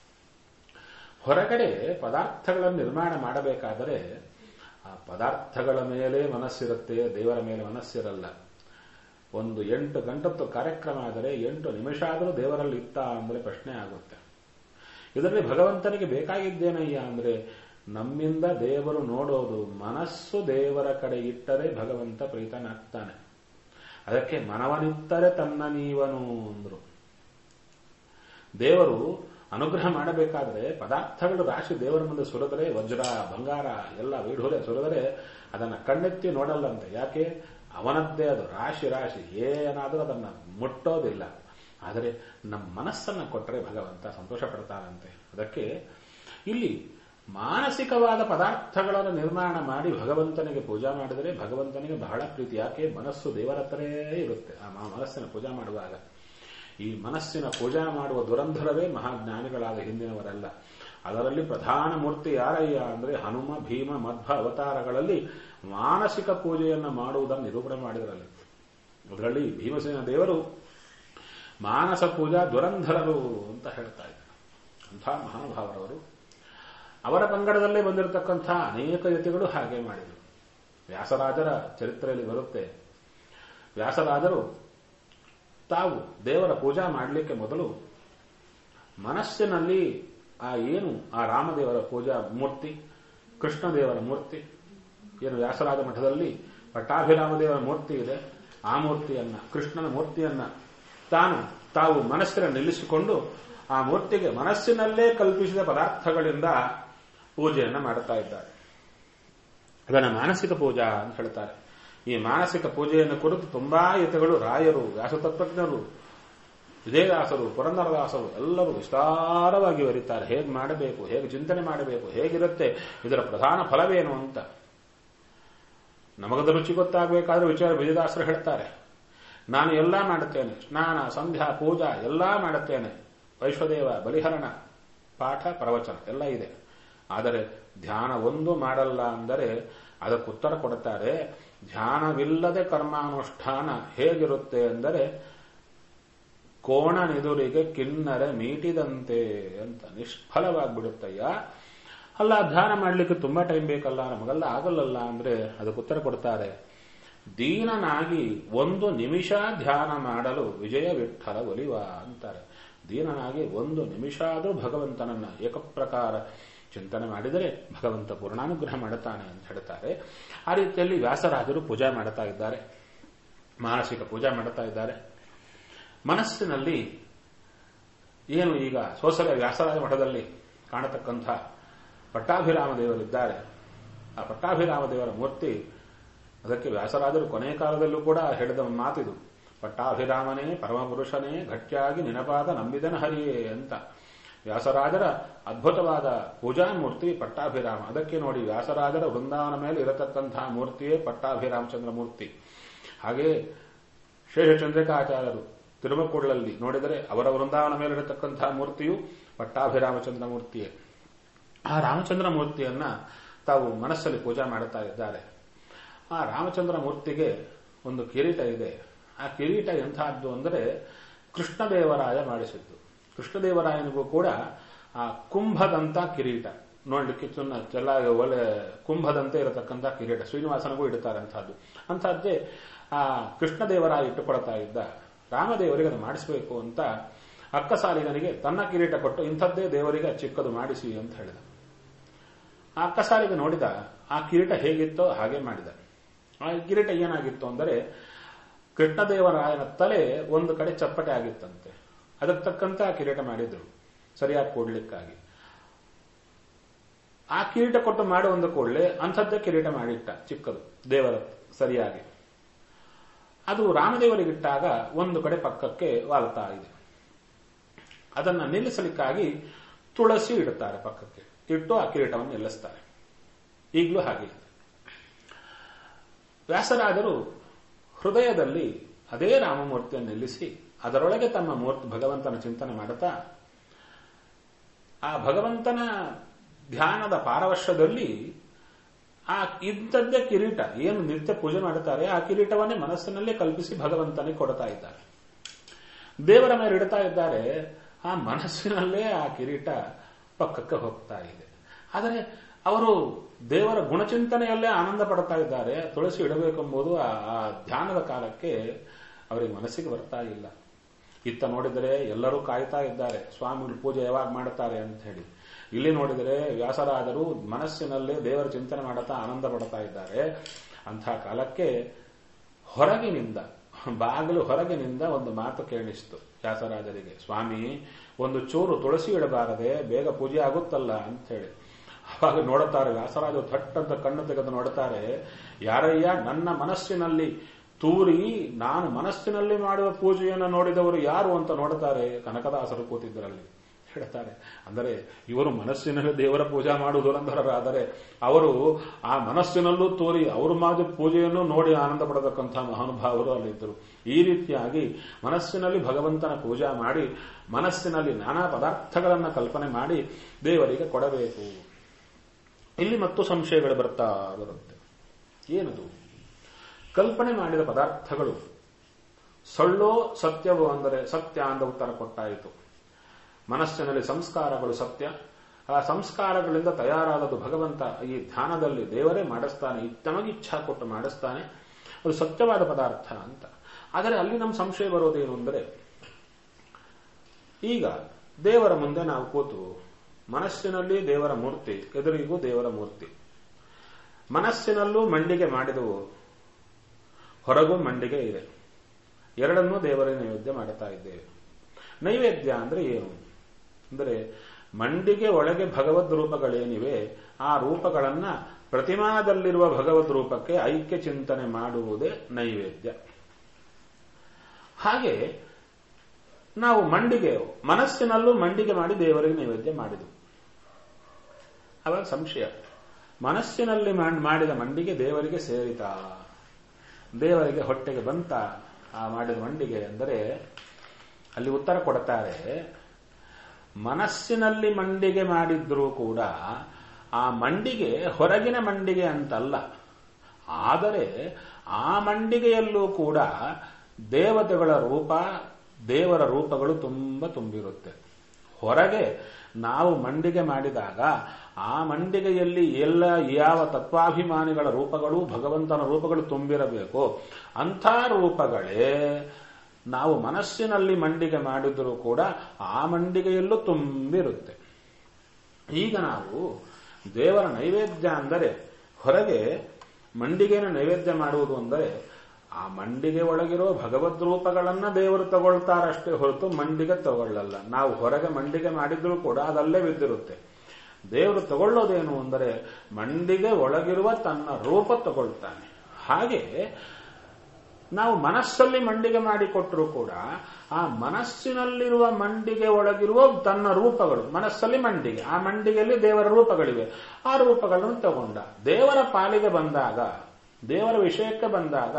ಹೊರಗಡೆ ಪದಾರ್ಥಗಳನ್ನು ನಿರ್ಮಾಣ ಮಾಡಬೇಕಾದರೆ ಆ ಪದಾರ್ಥಗಳ ಮೇಲೆ ಮನಸ್ಸಿರುತ್ತೆ ದೇವರ ಮೇಲೆ ಮನಸ್ಸಿರಲ್ಲ ಒಂದು ಎಂಟು ಗಂಟತ್ತು ಕಾರ್ಯಕ್ರಮ ಆದರೆ ಎಂಟು ನಿಮಿಷ ಆದರೂ ದೇವರಲ್ಲಿ ಇತ್ತ ಅಂದರೆ ಪ್ರಶ್ನೆ ಆಗುತ್ತೆ ಇದರಲ್ಲಿ ಭಗವಂತನಿಗೆ ಬೇಕಾಗಿದ್ದೇನಯ್ಯ ಅಂದ್ರೆ ನಮ್ಮಿಂದ ದೇವರು ನೋಡೋದು ಮನಸ್ಸು ದೇವರ ಕಡೆ ಇಟ್ಟರೆ ಭಗವಂತ ಪ್ರೀತನಾಗ್ತಾನೆ ಅದಕ್ಕೆ ಮನವನಿತ್ತರೆ ತನ್ನ ನೀವನು ಅಂದ್ರು ದೇವರು ಅನುಗ್ರಹ ಮಾಡಬೇಕಾದ್ರೆ ಪದಾರ್ಥಗಳು ರಾಶಿ ದೇವರ ಮುಂದೆ ಸುರಿದರೆ ವಜ್ರ ಬಂಗಾರ ಎಲ್ಲ ವೈಢೂರ್ಯ ಸುರಿದರೆ ಅದನ್ನು ಕಣ್ಣೆತ್ತಿ ನೋಡಲ್ಲಂತೆ ಯಾಕೆ ಅವನದ್ದೇ ಅದು ರಾಶಿ ರಾಶಿ ಏನಾದರೂ ಅದನ್ನು ಮುಟ್ಟೋದಿಲ್ಲ ಆದರೆ ನಮ್ಮ ಮನಸ್ಸನ್ನು ಕೊಟ್ಟರೆ ಭಗವಂತ ಸಂತೋಷ ಪಡ್ತಾನಂತೆ ಅದಕ್ಕೆ ಇಲ್ಲಿ ಮಾನಸಿಕವಾದ ಪದಾರ್ಥಗಳನ್ನು ನಿರ್ಮಾಣ ಮಾಡಿ ಭಗವಂತನಿಗೆ ಪೂಜಾ ಮಾಡಿದರೆ ಭಗವಂತನಿಗೆ ಬಹಳ ಪ್ರೀತಿ ಯಾಕೆ ಮನಸ್ಸು ದೇವರ ಹತ್ರೇ ಇರುತ್ತೆ ಆ ಮನಸ್ಸಿನ ಪೂಜಾ ಮಾಡುವಾಗ ಈ ಮನಸ್ಸಿನ ಪೂಜಾ ಮಾಡುವ ದುರಂಧರವೇ ಮಹಾಜ್ಞಾನಿಗಳಾದ ಹಿಂದಿನವರೆಲ್ಲ ಅದರಲ್ಲಿ ಪ್ರಧಾನ ಮೂರ್ತಿ ಯಾರಯ್ಯ ಅಂದ್ರೆ ಹನುಮ ಭೀಮ ಮಧ್ವ ಅವತಾರಗಳಲ್ಲಿ ಮಾನಸಿಕ ಪೂಜೆಯನ್ನು ಮಾಡುವುದನ್ನು ನಿರೂಪಣೆ ಮಾಡಿದರಲ್ಲಿ ಅದರಲ್ಲಿ ಭೀಮಸೇನ ದೇವರು ಮಾನಸ ಪೂಜಾ ದುರಂಧರರು ಅಂತ ಹೇಳ್ತಾ ಇದ್ದಾರೆ ಅಂಥ ಮಹಾನುಭಾವರವರು ಅವರ ಪಂಗಡದಲ್ಲೇ ಬಂದಿರತಕ್ಕಂಥ ಅನೇಕ ಯತಿಗಳು ಹಾಗೆ ಮಾಡಿದರು ವ್ಯಾಸರಾಜರ ಚರಿತ್ರೆಯಲ್ಲಿ ಬರುತ್ತೆ ವ್ಯಾಸರಾಜರು ತಾವು ದೇವರ ಪೂಜಾ ಮಾಡಲಿಕ್ಕೆ ಮೊದಲು ಮನಸ್ಸಿನಲ್ಲಿ ಆ ಏನು ಆ ರಾಮದೇವರ ಪೂಜಾ ಮೂರ್ತಿ ಕೃಷ್ಣದೇವರ ಮೂರ್ತಿ ಏನು ವ್ಯಾಸರಾಜ ಮಠದಲ್ಲಿ ಪಟ್ಟಾಭಿರಾಮದೇವರ ಮೂರ್ತಿ ಇದೆ ಆ ಮೂರ್ತಿಯನ್ನ ಕೃಷ್ಣನ ಮೂರ್ತಿಯನ್ನ ತಾನು ತಾವು ಮನಸ್ಸಿನಲ್ಲಿ ನಿಲ್ಲಿಸಿಕೊಂಡು ಆ ಮೂರ್ತಿಗೆ ಮನಸ್ಸಿನಲ್ಲೇ ಕಲ್ಪಿಸಿದ ಪದಾರ್ಥಗಳಿಂದ ಪೂಜೆಯನ್ನು ಮಾಡುತ್ತಾ ಇದ್ದಾರೆ ಅದನ್ನು ಮಾನಸಿಕ ಪೂಜಾ ಅಂತ ಹೇಳ್ತಾರೆ ಈ ಮಾನಸಿಕ ಪೂಜೆಯನ್ನು ಕುರಿತು ತುಂಬಾ ಯತಿಗಳು ರಾಯರು ವ್ಯಾಸತತ್ವಜ್ಞರು ವಿಜಯದಾಸರು ಪುರಂದರದಾಸರು ಎಲ್ಲರೂ ವಿಸ್ತಾರವಾಗಿ ಬರೀತಾರೆ ಹೇಗೆ ಮಾಡಬೇಕು ಹೇಗೆ ಚಿಂತನೆ ಮಾಡಬೇಕು ಹೇಗಿರುತ್ತೆ ಇದರ ಪ್ರಧಾನ ಫಲವೇನು ಅಂತ ನಮಗದ ರುಚಿ ಗೊತ್ತಾಗಬೇಕಾದ್ರೆ ವಿಚಾರ ವಿಜಯದಾಸರು ಹೇಳ್ತಾರೆ ನಾನು ಎಲ್ಲ ಮಾಡುತ್ತೇನೆ ಸ್ನಾನ ಸಂಧ್ಯಾ ಪೂಜಾ ಎಲ್ಲ ಮಾಡುತ್ತೇನೆ ವೈಶ್ವದೇವ ಬಲಿಹರಣ ಪಾಠ ಪ್ರವಚನ ಎಲ್ಲ ಇದೆ ಆದರೆ ಧ್ಯಾನ ಒಂದು ಮಾಡಲ್ಲ ಅಂದರೆ ಅದಕ್ಕೆ ಉತ್ತರ ಕೊಡುತ್ತಾರೆ ಧ್ಯಾನವಿಲ್ಲದೆ ಕರ್ಮಾನುಷ್ಠಾನ ಹೇಗಿರುತ್ತೆ ಅಂದರೆ ಕೋಣನೆದುರಿಗೆ ಕಿನ್ನರೆ ಮೀಟಿದಂತೆ ಅಂತ ನಿಷ್ಫಲವಾಗಿಬಿಡುತ್ತಯ್ಯ ಅಲ್ಲ ಧ್ಯಾನ ಮಾಡಲಿಕ್ಕೆ ತುಂಬಾ ಟೈಮ್ ಬೇಕಲ್ಲ ನಮಗೆಲ್ಲ ಆಗಲ್ಲಲ್ಲ ಅಂದ್ರೆ ಅದಕ್ಕೆ ಉತ್ತರ ಕೊಡ್ತಾರೆ ದೀನನಾಗಿ ಒಂದು ನಿಮಿಷ ಧ್ಯಾನ ಮಾಡಲು ವಿಜಯ ವಿಠಲ ಒಲಿವ ಅಂತಾರೆ ದೀನನಾಗಿ ಒಂದು ನಿಮಿಷ ಆದರೂ ಭಗವಂತನನ್ನ ಏಕಪ್ರಕಾರ ಚಿಂತನೆ ಮಾಡಿದರೆ ಭಗವಂತ ಪೂರ್ಣಾನುಗ್ರಹ ಮಾಡುತ್ತಾನೆ ಅಂತ ಹೇಳ್ತಾರೆ ಆ ರೀತಿಯಲ್ಲಿ ವ್ಯಾಸರಾಜರು ಪೂಜಾ ಮಾಡುತ್ತಾ ಇದ್ದಾರೆ ಮಾನಸಿಕ ಪೂಜಾ ಮಾಡುತ್ತಾ ಇದ್ದಾರೆ ಮನಸ್ಸಿನಲ್ಲಿ ಏನು ಈಗ ಸೋಸಲ ವ್ಯಾಸರಾಜ ಮಠದಲ್ಲಿ ಕಾಣತಕ್ಕಂಥ ಪಟ್ಟಾಭಿರಾಮ ದೇವರಿದ್ದಾರೆ ಆ ಪಟ್ಟಾಭಿರಾಮ ದೇವರ ಮೂರ್ತಿ ಅದಕ್ಕೆ ವ್ಯಾಸರಾಜರು ಕೊನೆಯ ಕಾಲದಲ್ಲೂ ಕೂಡ ಹೇಳಿದ ಮಾತಿದು ಪಟ್ಟಾಭಿರಾಮನೇ ಪರಮಪುರುಷನೇ ಗಟ್ಟಿಯಾಗಿ ನಿನಪಾದ ನಂಬಿದನ ಹರಿಯೇ ಅಂತ ವ್ಯಾಸರಾಜರ ಅದ್ಭುತವಾದ ಪೂಜಾ ಮೂರ್ತಿ ಪಟ್ಟಾಭಿರಾಮ ಅದಕ್ಕೆ ನೋಡಿ ವ್ಯಾಸರಾಜರ ವೃಂದಾವನ ಮೇಲೆ ಇರತಕ್ಕಂತಹ ಮೂರ್ತಿಯೇ ಪಟ್ಟಾಭಿರಾಮಚಂದ್ರ ಮೂರ್ತಿ ಹಾಗೆ ಶೇಷಚಂದ್ರಿಕಾಚಾರ್ಯರು ತಿರುಮಕೂಡಲಲ್ಲಿ ನೋಡಿದರೆ ಅವರ ವೃಂದಾವನ ಮೇಲೆ ಇರತಕ್ಕಂತಹ ಮೂರ್ತಿಯು ಪಟ್ಟಾಭಿರಾಮಚಂದ್ರ ಮೂರ್ತಿಯೇ ಆ ರಾಮಚಂದ್ರ ಮೂರ್ತಿಯನ್ನ ತಾವು ಮನಸ್ಸಲ್ಲಿ ಪೂಜೆ ಮಾಡುತ್ತಾ ಇದ್ದಾರೆ ಆ ರಾಮಚಂದ್ರ ಮೂರ್ತಿಗೆ ಒಂದು ಕಿರೀಟ ಇದೆ ಆ ಕಿರೀಟ ಎಂತಹದ್ದು ಅಂದರೆ ಕೃಷ್ಣದೇವರಾಯ ಮಾಡಿಸಿದ್ದು ಕೃಷ್ಣದೇವರಾಯನಿಗೂ ಕೂಡ ಆ ಕುಂಭದಂತ ಕಿರೀಟ ನೋಡ್ಲಿಕ್ಕೆ ಚುನ್ನ ಚೆನ್ನಾಗಿ ಒಳ್ಳೆ ಕುಂಭದಂತೆ ಇರತಕ್ಕಂಥ ಕಿರೀಟ ಶ್ರೀನಿವಾಸನಿಗೂ ಇಡುತ್ತಾರೆ ಅಂತಹದ್ದು ಅಂತಹದ್ದೇ ಆ ಕೃಷ್ಣದೇವರಾಯ ಇಟ್ಟುಕೊಳ್ತಾ ಇದ್ದ ರಾಮದೇವರಿಗೆ ಅದು ಮಾಡಿಸಬೇಕು ಅಂತ ಅಕ್ಕಸಾಲಿಗನಿಗೆ ತನ್ನ ಕಿರೀಟ ಕೊಟ್ಟು ಇಂಥದ್ದೇ ದೇವರಿಗೆ ಚಿಕ್ಕದು ಮಾಡಿಸಿ ಅಂತ ಹೇಳಿದ ಆ ಅಕ್ಕಸಾಲಿಗೆ ನೋಡಿದ ಆ ಕಿರೀಟ ಹೇಗಿತ್ತೋ ಹಾಗೆ ಮಾಡಿದ ಆ ಕಿರೀಟ ಏನಾಗಿತ್ತು ಅಂದರೆ ಕೃಷ್ಣದೇವರಾಯನ ತಲೆ ಒಂದು ಕಡೆ ಚಪ್ಪಟೆ ಆಗಿತ್ತಂತೆ ಅದಕ್ಕೆ ತಕ್ಕಂತೆ ಆ ಕಿರೀಟ ಮಾಡಿದ್ರು ಸರಿಯಾಗಿ ಕೊಡ್ಲಿಕ್ಕಾಗಿ ಆ ಕಿರೀಟ ಕೊಟ್ಟು ಮಾಡಿ ಒಂದು ಕೂಡಲೇ ಅಂಥದ್ದೇ ಕಿರೀಟ ಮಾಡಿಟ್ಟ ಚಿಕ್ಕದು ದೇವರ ಸರಿಯಾಗಿ ಅದು ರಾಮದೇವರಿಗಿಟ್ಟಾಗ ಒಂದು ಕಡೆ ಪಕ್ಕಕ್ಕೆ ವಾಲ್ತಾ ಇದೆ ಅದನ್ನ ನಿಲ್ಲಿಸಲಿಕ್ಕಾಗಿ ತುಳಸಿ ಇಡುತ್ತಾರೆ ಪಕ್ಕಕ್ಕೆ ಇಟ್ಟು ಆ ಕಿರೀಟವನ್ನು ನಿಲ್ಲಿಸ್ತಾರೆ ಈಗಲೂ ಹಾಗೆ ವ್ಯಾಸರಾಜರು ಹೃದಯದಲ್ಲಿ ಅದೇ ರಾಮಮೂರ್ತಿಯನ್ನು ನಿಲ್ಲಿಸಿ ಅದರೊಳಗೆ ತಮ್ಮ ಮೂರ್ತಿ ಭಗವಂತನ ಚಿಂತನೆ ಮಾಡುತ್ತಾ ಆ ಭಗವಂತನ ಧ್ಯಾನದ ಪಾರವಶ್ಯದಲ್ಲಿ ಆ ಇದ್ದದ್ದೇ ಕಿರೀಟ ಏನು ನಿತ್ಯ ಪೂಜೆ ಮಾಡುತ್ತಾರೆ ಆ ಕಿರೀಟವನ್ನೇ ಮನಸ್ಸಿನಲ್ಲೇ ಕಲ್ಪಿಸಿ ಭಗವಂತನಿಗೆ ಕೊಡ್ತಾ ಇದ್ದಾರೆ ದೇವರ ಮೇಲೆ ಇಡ್ತಾ ಇದ್ದಾರೆ ಆ ಮನಸ್ಸಿನಲ್ಲೇ ಆ ಕಿರೀಟ ಪಕ್ಕಕ್ಕೆ ಹೋಗ್ತಾ ಇದೆ ಆದರೆ ಅವರು ದೇವರ ಗುಣಚಿಂತನೆಯಲ್ಲೇ ಆನಂದ ಪಡ್ತಾ ಇದ್ದಾರೆ ತುಳಸಿ ಇಡಬೇಕೆಂಬುದು ಆ ಧ್ಯಾನದ ಕಾಲಕ್ಕೆ ಅವರಿಗೆ ಮನಸ್ಸಿಗೆ ಬರ್ತಾ ಇಲ್ಲ ಇತ್ತ ನೋಡಿದರೆ ಎಲ್ಲರೂ ಕಾಯ್ತಾ ಇದ್ದಾರೆ ಸ್ವಾಮಿಗಳು ಪೂಜೆ ಯಾವಾಗ ಮಾಡುತ್ತಾರೆ ಅಂತ ಹೇಳಿ ಇಲ್ಲಿ ನೋಡಿದರೆ ವ್ಯಾಸರಾದರು ಮನಸ್ಸಿನಲ್ಲೇ ದೇವರ ಚಿಂತನೆ ಮಾಡುತ್ತಾ ಆನಂದ ಪಡ್ತಾ ಇದ್ದಾರೆ ಅಂತಹ ಕಾಲಕ್ಕೆ ಹೊರಗಿನಿಂದ ಬಾಗಿಲು ಹೊರಗಿನಿಂದ ಒಂದು ಮಾತು ಕೇಳಿಸ್ತು ವ್ಯಾಸರಾಜರಿಗೆ ಸ್ವಾಮಿ ಒಂದು ಚೂರು ತುಳಸಿ ಇಡಬಾರದೆ ಬೇಗ ಪೂಜೆ ಆಗುತ್ತಲ್ಲ ಅಂತ ಹೇಳಿ ಅವಾಗ ನೋಡುತ್ತಾರೆ ವ್ಯಾಸರಾಜ ಥಟ್ಟಂತ ಕಣ್ಣು ತೆಗೆದು ನೋಡುತ್ತಾರೆ ಯಾರಯ್ಯ ನನ್ನ ಮನಸ್ಸಿನಲ್ಲಿ ತೂರಿ ನಾನು ಮನಸ್ಸಿನಲ್ಲಿ ಮಾಡುವ ಪೂಜೆಯನ್ನು ನೋಡಿದವರು ಯಾರು ಅಂತ ನೋಡುತ್ತಾರೆ ಕನಕದಾಸರು ಕೂತಿದ್ದರಲ್ಲಿ ಹೇಳ್ತಾರೆ ಅಂದರೆ ಇವರು ಮನಸ್ಸಿನಲ್ಲಿ ದೇವರ ಪೂಜೆ ಮಾಡುವುದರಂಧರಾದರೆ ಅವರು ಆ ಮನಸ್ಸಿನಲ್ಲೂ ತೋರಿ ಅವರು ಮಾಡಿದ ಪೂಜೆಯನ್ನು ನೋಡಿ ಆನಂದ ಪಡತಕ್ಕಂತಹ ಮಹಾನುಭಾವರು ಅಲ್ಲಿದ್ದರು ಈ ರೀತಿಯಾಗಿ ಮನಸ್ಸಿನಲ್ಲಿ ಭಗವಂತನ ಪೂಜಾ ಮಾಡಿ ಮನಸ್ಸಿನಲ್ಲಿ ನಾನಾ ಪದಾರ್ಥಗಳನ್ನು ಕಲ್ಪನೆ ಮಾಡಿ ದೇವರಿಗೆ ಕೊಡಬೇಕು ಇಲ್ಲಿ ಮತ್ತು ಸಂಶಯಗಳು ಬರ್ತಾ ಬರುತ್ತೆ ಏನದು ಕಲ್ಪನೆ ಮಾಡಿದ ಪದಾರ್ಥಗಳು ಸಳ್ಳೋ ಸತ್ಯವೋ ಅಂದರೆ ಸತ್ಯ ಅಂತ ಉತ್ತರ ಕೊಟ್ಟಾಯಿತು ಮನಸ್ಸಿನಲ್ಲಿ ಸಂಸ್ಕಾರಗಳು ಸತ್ಯ ಆ ಸಂಸ್ಕಾರಗಳಿಂದ ತಯಾರಾದದು ಭಗವಂತ ಈ ಧ್ಯಾನದಲ್ಲಿ ದೇವರೇ ಮಾಡಿಸ್ತಾನೆ ತಮಗೆ ಇಚ್ಛಾ ಕೊಟ್ಟು ಮಾಡಿಸ್ತಾನೆ ಅದು ಸತ್ಯವಾದ ಪದಾರ್ಥ ಅಂತ ಆದರೆ ಅಲ್ಲಿ ನಮ್ಮ ಸಂಶಯ ಬರೋದೇನು ಅಂದರೆ ಈಗ ದೇವರ ಮುಂದೆ ನಾವು ಕೂತು ಮನಸ್ಸಿನಲ್ಲಿ ದೇವರ ಮೂರ್ತಿ ಎದುರಿಗೂ ದೇವರ ಮೂರ್ತಿ ಮನಸ್ಸಿನಲ್ಲೂ ಮಂಡಿಗೆ ಮಾಡಿದವು ಹೊರಗೂ ಮಂಡಿಗೆ ಇದೆ ಎರಡನ್ನೂ ದೇವರ ನೈವೇದ್ಯ ಮಾಡುತ್ತಾ ಇದ್ದೇವೆ ನೈವೇದ್ಯ ಅಂದ್ರೆ ಏನು ಅಂದರೆ ಮಂಡಿಗೆ ಒಳಗೆ ಭಗವದ್ ರೂಪಗಳೇನಿವೆ ಆ ರೂಪಗಳನ್ನ ಪ್ರತಿಮಾದಲ್ಲಿರುವ ಭಗವದ್ ರೂಪಕ್ಕೆ ಐಕ್ಯ ಚಿಂತನೆ ಮಾಡುವುದೇ ನೈವೇದ್ಯ ಹಾಗೆ ನಾವು ಮಂಡಿಗೆ ಮನಸ್ಸಿನಲ್ಲೂ ಮಂಡಿಗೆ ಮಾಡಿ ದೇವರಿಗೆ ನೈವೇದ್ಯ ಮಾಡಿದೆವು ಅವಾಗ ಸಂಶಯ ಮನಸ್ಸಿನಲ್ಲಿ ಮಾಡಿದ ಮಂಡಿಗೆ ದೇವರಿಗೆ ಸೇರಿತಾ ದೇವರಿಗೆ ಹೊಟ್ಟೆಗೆ ಬಂತ ಆ ಮಾಡಿದ ಮಂಡಿಗೆ ಅಂದರೆ ಅಲ್ಲಿ ಉತ್ತರ ಕೊಡ್ತಾರೆ ಮನಸ್ಸಿನಲ್ಲಿ ಮಂಡಿಗೆ ಮಾಡಿದ್ರೂ ಕೂಡ ಆ ಮಂಡಿಗೆ ಹೊರಗಿನ ಮಂಡಿಗೆ ಅಂತಲ್ಲ ಆದರೆ ಆ ಮಂಡಿಗೆಯಲ್ಲೂ ಕೂಡ ದೇವತೆಗಳ ರೂಪ ದೇವರ ರೂಪಗಳು ತುಂಬ ತುಂಬಿರುತ್ತೆ ಹೊರಗೆ ನಾವು ಮಂಡಿಗೆ ಮಾಡಿದಾಗ ಆ ಮಂಡಿಗೆಯಲ್ಲಿ ಎಲ್ಲ ಯಾವ ತತ್ವಾಭಿಮಾನಿಗಳ ರೂಪಗಳು ಭಗವಂತನ ರೂಪಗಳು ತುಂಬಿರಬೇಕು ಅಂಥ ರೂಪಗಳೇ ನಾವು ಮನಸ್ಸಿನಲ್ಲಿ ಮಂಡಿಗೆ ಮಾಡಿದರೂ ಕೂಡ ಆ ಮಂಡಿಗೆಯಲ್ಲೂ ತುಂಬಿರುತ್ತೆ ಈಗ ನಾವು ದೇವರ ನೈವೇದ್ಯ ಅಂದರೆ ಹೊರಗೆ ಮಂಡಿಗೆನ ನೈವೇದ್ಯ ಮಾಡುವುದು ಅಂದರೆ ಆ ಮಂಡಿಗೆ ಒಳಗಿರೋ ಭಗವದ್ ರೂಪಗಳನ್ನ ದೇವರು ತಗೊಳ್ತಾರಷ್ಟೇ ಹೊರತು ಮಂಡಿಗೆ ತಗೊಳ್ಳಲ್ಲ ನಾವು ಹೊರಗೆ ಮಂಡಿಗೆ ಮಾಡಿದ್ರೂ ಕೂಡ ಅದಲ್ಲೇ ಬಿದ್ದಿರುತ್ತೆ ದೇವರು ತಗೊಳ್ಳೋದೇನು ಅಂದರೆ ಮಂಡಿಗೆ ಒಳಗಿರುವ ತನ್ನ ರೂಪ ತಗೊಳ್ತಾನೆ ಹಾಗೆ ನಾವು ಮನಸ್ಸಲ್ಲಿ ಮಂಡಿಗೆ ಮಾಡಿಕೊಟ್ಟರು ಕೂಡ ಆ ಮನಸ್ಸಿನಲ್ಲಿರುವ ಮಂಡಿಗೆ ಒಳಗಿರುವ ತನ್ನ ರೂಪಗಳು ಮನಸ್ಸಲ್ಲಿ ಮಂಡಿಗೆ ಆ ಮಂಡಿಗೆಯಲ್ಲಿ ದೇವರ ರೂಪಗಳಿವೆ ಆ ರೂಪಗಳನ್ನು ತಗೊಂಡ ದೇವರ ಪಾಲಿಗೆ ಬಂದಾಗ ದೇವರ ವಿಷಯಕ್ಕೆ ಬಂದಾಗ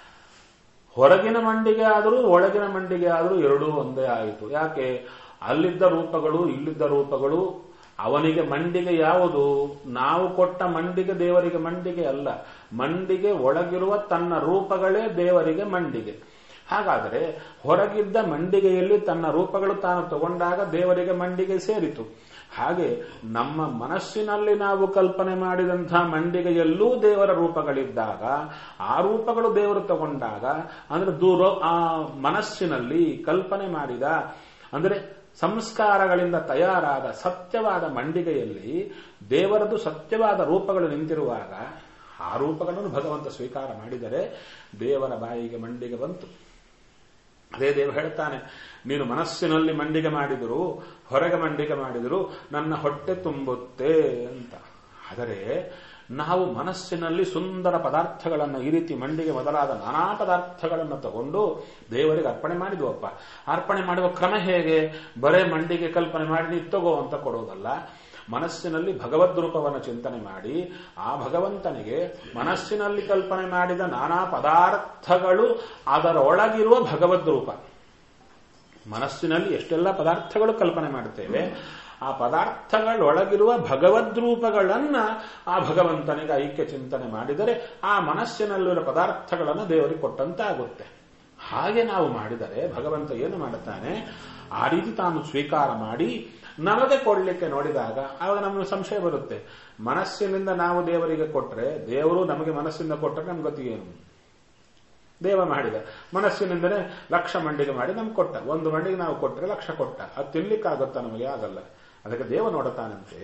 ಹೊರಗಿನ ಮಂಡಿಗೆ ಆದರೂ ಒಳಗಿನ ಮಂಡಿಗೆ ಆದರೂ ಎರಡೂ ಒಂದೇ ಆಯಿತು ಯಾಕೆ ಅಲ್ಲಿದ್ದ ರೂಪಗಳು ಇಲ್ಲಿದ್ದ ರೂಪಗಳು ಅವನಿಗೆ ಮಂಡಿಗೆ ಯಾವುದು ನಾವು ಕೊಟ್ಟ ಮಂಡಿಗೆ ದೇವರಿಗೆ ಮಂಡಿಗೆ ಅಲ್ಲ ಮಂಡಿಗೆ ಒಳಗಿರುವ ತನ್ನ ರೂಪಗಳೇ ದೇವರಿಗೆ ಮಂಡಿಗೆ ಹಾಗಾದರೆ ಹೊರಗಿದ್ದ ಮಂಡಿಗೆಯಲ್ಲಿ ತನ್ನ ರೂಪಗಳು ತಾನು ತಗೊಂಡಾಗ ದೇವರಿಗೆ ಮಂಡಿಗೆ ಸೇರಿತು ಹಾಗೆ ನಮ್ಮ ಮನಸ್ಸಿನಲ್ಲಿ ನಾವು ಕಲ್ಪನೆ ಮಾಡಿದಂತಹ ಮಂಡಿಗೆಯಲ್ಲೂ ದೇವರ ರೂಪಗಳಿದ್ದಾಗ ಆ ರೂಪಗಳು ದೇವರು ತಗೊಂಡಾಗ ಅಂದ್ರೆ ದೂರ ಆ ಮನಸ್ಸಿನಲ್ಲಿ ಕಲ್ಪನೆ ಮಾಡಿದ ಅಂದರೆ ಸಂಸ್ಕಾರಗಳಿಂದ ತಯಾರಾದ ಸತ್ಯವಾದ ಮಂಡಿಗೆಯಲ್ಲಿ ದೇವರದು ಸತ್ಯವಾದ ರೂಪಗಳು ನಿಂತಿರುವಾಗ ಆ ರೂಪಗಳನ್ನು ಭಗವಂತ ಸ್ವೀಕಾರ ಮಾಡಿದರೆ ದೇವರ ಬಾಯಿಗೆ ಮಂಡಿಗೆ ಬಂತು ಅದೇ ದೇವರು ಹೇಳ್ತಾನೆ ನೀನು ಮನಸ್ಸಿನಲ್ಲಿ ಮಂಡಿಗೆ ಮಾಡಿದರು ಹೊರಗೆ ಮಂಡಿಗೆ ಮಾಡಿದರು ನನ್ನ ಹೊಟ್ಟೆ ತುಂಬುತ್ತೆ ಅಂತ ಆದರೆ ನಾವು ಮನಸ್ಸಿನಲ್ಲಿ ಸುಂದರ ಪದಾರ್ಥಗಳನ್ನು ಈ ರೀತಿ ಮಂಡಿಗೆ ಮೊದಲಾದ ನಾನಾ ಪದಾರ್ಥಗಳನ್ನು ತಗೊಂಡು ದೇವರಿಗೆ ಅರ್ಪಣೆ ಮಾಡಿದ್ವಪ್ಪ ಅರ್ಪಣೆ ಮಾಡುವ ಕ್ರಮ ಹೇಗೆ ಬರೇ ಮಂಡಿಗೆ ಕಲ್ಪನೆ ಮಾಡಿ ನೀ ತಗೋ ಅಂತ ಕೊಡೋದಲ್ಲ ಮನಸ್ಸಿನಲ್ಲಿ ಭಗವದ್ ರೂಪವನ್ನು ಚಿಂತನೆ ಮಾಡಿ ಆ ಭಗವಂತನಿಗೆ ಮನಸ್ಸಿನಲ್ಲಿ ಕಲ್ಪನೆ ಮಾಡಿದ ನಾನಾ ಪದಾರ್ಥಗಳು ಅದರೊಳಗಿರುವ ಭಗವದ್ ರೂಪ ಮನಸ್ಸಿನಲ್ಲಿ ಎಷ್ಟೆಲ್ಲ ಪದಾರ್ಥಗಳು ಕಲ್ಪನೆ ಮಾಡುತ್ತೇವೆ ಆ ಪದಾರ್ಥಗಳೊಳಗಿರುವ ಭಗವದ್ ರೂಪಗಳನ್ನ ಆ ಭಗವಂತನಿಗೆ ಐಕ್ಯ ಚಿಂತನೆ ಮಾಡಿದರೆ ಆ ಮನಸ್ಸಿನಲ್ಲಿರುವ ಪದಾರ್ಥಗಳನ್ನು ದೇವರಿಗೆ ಕೊಟ್ಟಂತಾಗುತ್ತೆ ಹಾಗೆ ನಾವು ಮಾಡಿದರೆ ಭಗವಂತ ಏನು ಮಾಡುತ್ತಾನೆ ಆ ರೀತಿ ತಾನು ಸ್ವೀಕಾರ ಮಾಡಿ ನಮಗೆ ಕೊಡ್ಲಿಕ್ಕೆ ನೋಡಿದಾಗ ಆವಾಗ ನಮಗೆ ಸಂಶಯ ಬರುತ್ತೆ ಮನಸ್ಸಿನಿಂದ ನಾವು ದೇವರಿಗೆ ಕೊಟ್ಟರೆ ದೇವರು ನಮಗೆ ಮನಸ್ಸಿಂದ ಕೊಟ್ಟರೆ ನಮ್ಗೆ ಗತಿ ಏನು ದೇವ ಮಾಡಿದ ಮನಸ್ಸಿನಿಂದಲೇ ಲಕ್ಷ ಮಂಡಿಗೆ ಮಾಡಿ ನಮ್ಗೆ ಕೊಟ್ಟ ಒಂದು ಮಂಡಿಗೆ ನಾವು ಕೊಟ್ಟರೆ ಲಕ್ಷ ಕೊಟ್ಟ ಅದು ತಿನ್ಲಿಕ್ಕಾಗುತ್ತಾ ನಮಗೆ ಆಗಲ್ಲ ಅದಕ್ಕೆ ದೇವ ನೋಡುತ್ತಾನಂತೆ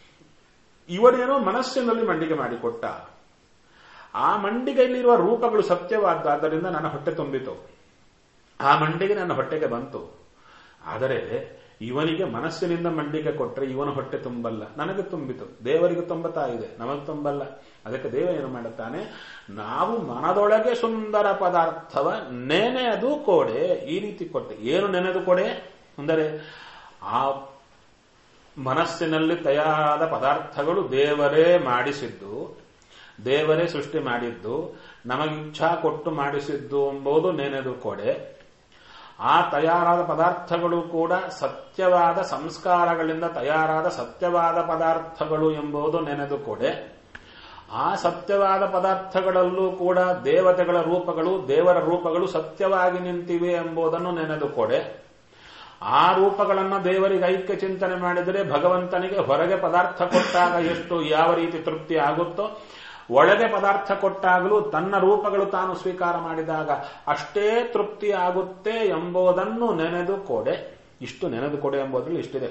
ಇವನೇನೋ ಮನಸ್ಸಿನಲ್ಲಿ ಮಂಡಿಗೆ ಮಾಡಿಕೊಟ್ಟ ಆ ಮಂಡಿಗೆಯಲ್ಲಿರುವ ರೂಪಗಳು ಸತ್ಯವಾದ್ದರಿಂದ ನನ್ನ ಹೊಟ್ಟೆ ತುಂಬಿತು ಆ ಮಂಡಿಗೆ ನನ್ನ ಹೊಟ್ಟೆಗೆ ಬಂತು ಆದರೆ ಇವನಿಗೆ ಮನಸ್ಸಿನಿಂದ ಮಂಡಿಗೆ ಕೊಟ್ಟರೆ ಇವನ ಹೊಟ್ಟೆ ತುಂಬಲ್ಲ ನನಗೆ ತುಂಬಿತು ದೇವರಿಗೆ ತುಂಬತಾ ಇದೆ ನಮಗೆ ತುಂಬಲ್ಲ ಅದಕ್ಕೆ ದೇವ ಏನು ಮಾಡುತ್ತಾನೆ ನಾವು ಮನದೊಳಗೆ ಸುಂದರ ಪದಾರ್ಥವ ನೆನೆದು ಕೊಡೆ ಈ ರೀತಿ ಕೊಟ್ಟೆ ಏನು ನೆನೆದು ಕೊಡೆ ಅಂದರೆ ಆ ಮನಸ್ಸಿನಲ್ಲಿ ತಯಾರಾದ ಪದಾರ್ಥಗಳು ದೇವರೇ ಮಾಡಿಸಿದ್ದು ದೇವರೇ ಸೃಷ್ಟಿ ಮಾಡಿದ್ದು ನಮಗಿಚ್ಛಾ ಕೊಟ್ಟು ಮಾಡಿಸಿದ್ದು ಎಂಬುದು ನೆನೆದು ಕೊಡೆ ಆ ತಯಾರಾದ ಪದಾರ್ಥಗಳು ಕೂಡ ಸತ್ಯವಾದ ಸಂಸ್ಕಾರಗಳಿಂದ ತಯಾರಾದ ಸತ್ಯವಾದ ಪದಾರ್ಥಗಳು ಎಂಬುದು ನೆನೆದು ಕೊಡೆ ಆ ಸತ್ಯವಾದ ಪದಾರ್ಥಗಳಲ್ಲೂ ಕೂಡ ದೇವತೆಗಳ ರೂಪಗಳು ದೇವರ ರೂಪಗಳು ಸತ್ಯವಾಗಿ ನಿಂತಿವೆ ಎಂಬುದನ್ನು ನೆನೆದು ಕೊಡೆ ಆ ರೂಪಗಳನ್ನು ದೇವರಿಗೆ ಐಕ್ಯ ಚಿಂತನೆ ಮಾಡಿದರೆ ಭಗವಂತನಿಗೆ ಹೊರಗೆ ಪದಾರ್ಥ ಕೊಟ್ಟಾಗ ಎಷ್ಟು ಯಾವ ರೀತಿ ತೃಪ್ತಿ ಆಗುತ್ತೋ ಒಳಗೆ ಪದಾರ್ಥ ಕೊಟ್ಟಾಗಲೂ ತನ್ನ ರೂಪಗಳು ತಾನು ಸ್ವೀಕಾರ ಮಾಡಿದಾಗ ಅಷ್ಟೇ ತೃಪ್ತಿ ಆಗುತ್ತೆ ಎಂಬುದನ್ನು ನೆನೆದು ಕೊಡೆ ಇಷ್ಟು ನೆನೆದು ಕೊಡೆ ಎಂಬುದರಲ್ಲಿ ಇಷ್ಟಿದೆ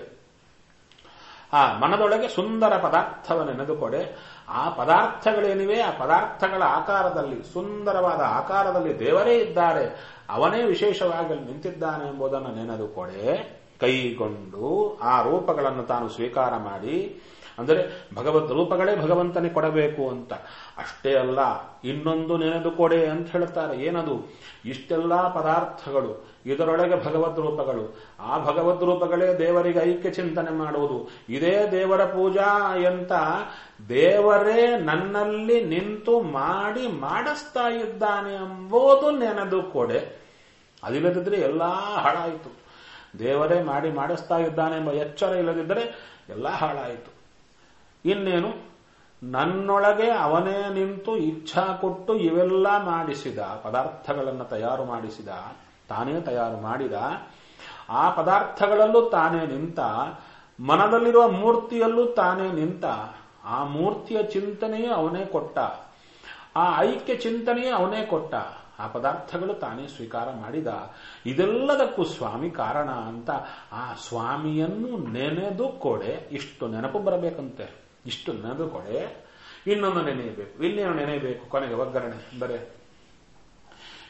ಆ ಮನದೊಳಗೆ ಸುಂದರ ಪದಾರ್ಥವ ನೆನೆದುಕೊಡೆ ಆ ಪದಾರ್ಥಗಳೇನಿವೆ ಆ ಪದಾರ್ಥಗಳ ಆಕಾರದಲ್ಲಿ ಸುಂದರವಾದ ಆಕಾರದಲ್ಲಿ ದೇವರೇ ಇದ್ದಾರೆ ಅವನೇ ವಿಶೇಷವಾಗಿ ಅಲ್ಲಿ ನಿಂತಿದ್ದಾನೆ ಎಂಬುದನ್ನು ನೆನೆದುಕೊಡೆ ಕೈಗೊಂಡು ಆ ರೂಪಗಳನ್ನು ತಾನು ಸ್ವೀಕಾರ ಮಾಡಿ ಅಂದರೆ ಭಗವದ್ ರೂಪಗಳೇ ಭಗವಂತನೇ ಕೊಡಬೇಕು ಅಂತ ಅಷ್ಟೇ ಅಲ್ಲ ಇನ್ನೊಂದು ನೆನೆದುಕೊಡೆ ಅಂತ ಹೇಳ್ತಾರೆ ಏನದು ಇಷ್ಟೆಲ್ಲ ಪದಾರ್ಥಗಳು ಇದರೊಳಗೆ ಭಗವದ್ ರೂಪಗಳು ಆ ಭಗವದ್ ರೂಪಗಳೇ ದೇವರಿಗೆ ಐಕ್ಯ ಚಿಂತನೆ ಮಾಡುವುದು ಇದೇ ದೇವರ ಪೂಜಾ ಅಂತ ದೇವರೇ ನನ್ನಲ್ಲಿ ನಿಂತು ಮಾಡಿ ಮಾಡಿಸ್ತಾ ಇದ್ದಾನೆ ಎಂಬುದು ನೆನೆದು ಕೊಡೆ ಅದಿಲ್ಲದಿದ್ರೆ ಎಲ್ಲಾ ಹಾಳಾಯಿತು ದೇವರೇ ಮಾಡಿ ಮಾಡಿಸ್ತಾ ಇದ್ದಾನೆ ಎಂಬ ಎಚ್ಚರ ಇಲ್ಲದಿದ್ದರೆ ಎಲ್ಲ ಹಾಳಾಯಿತು ಇನ್ನೇನು ನನ್ನೊಳಗೆ ಅವನೇ ನಿಂತು ಇಚ್ಛಾ ಕೊಟ್ಟು ಇವೆಲ್ಲ ಮಾಡಿಸಿದ ಪದಾರ್ಥಗಳನ್ನು ತಯಾರು ಮಾಡಿಸಿದ ತಾನೇ ತಯಾರು ಮಾಡಿದ ಆ ಪದಾರ್ಥಗಳಲ್ಲೂ ತಾನೇ ನಿಂತ ಮನದಲ್ಲಿರುವ ಮೂರ್ತಿಯಲ್ಲೂ ತಾನೇ ನಿಂತ ಆ ಮೂರ್ತಿಯ ಚಿಂತನೆಯೂ ಅವನೇ ಕೊಟ್ಟ ಆ ಐಕ್ಯ ಚಿಂತನೆಯೂ ಅವನೇ ಕೊಟ್ಟ ಆ ಪದಾರ್ಥಗಳು ತಾನೇ ಸ್ವೀಕಾರ ಮಾಡಿದ ಇದೆಲ್ಲದಕ್ಕೂ ಸ್ವಾಮಿ ಕಾರಣ ಅಂತ ಆ ಸ್ವಾಮಿಯನ್ನು ನೆನೆದು ಕೊಡೆ ಇಷ್ಟು ನೆನಪು ಬರಬೇಕಂತೆ ಇಷ್ಟು ನೆನೆದು ಕೊಡೆ ಇನ್ನೊಂದು ನೆನೆಯಬೇಕು ಇನ್ನೇನು ನೆನೆಯಬೇಕು ಕೊನೆಗೆ ಒಗ್ಗರಣೆ ಬರೆ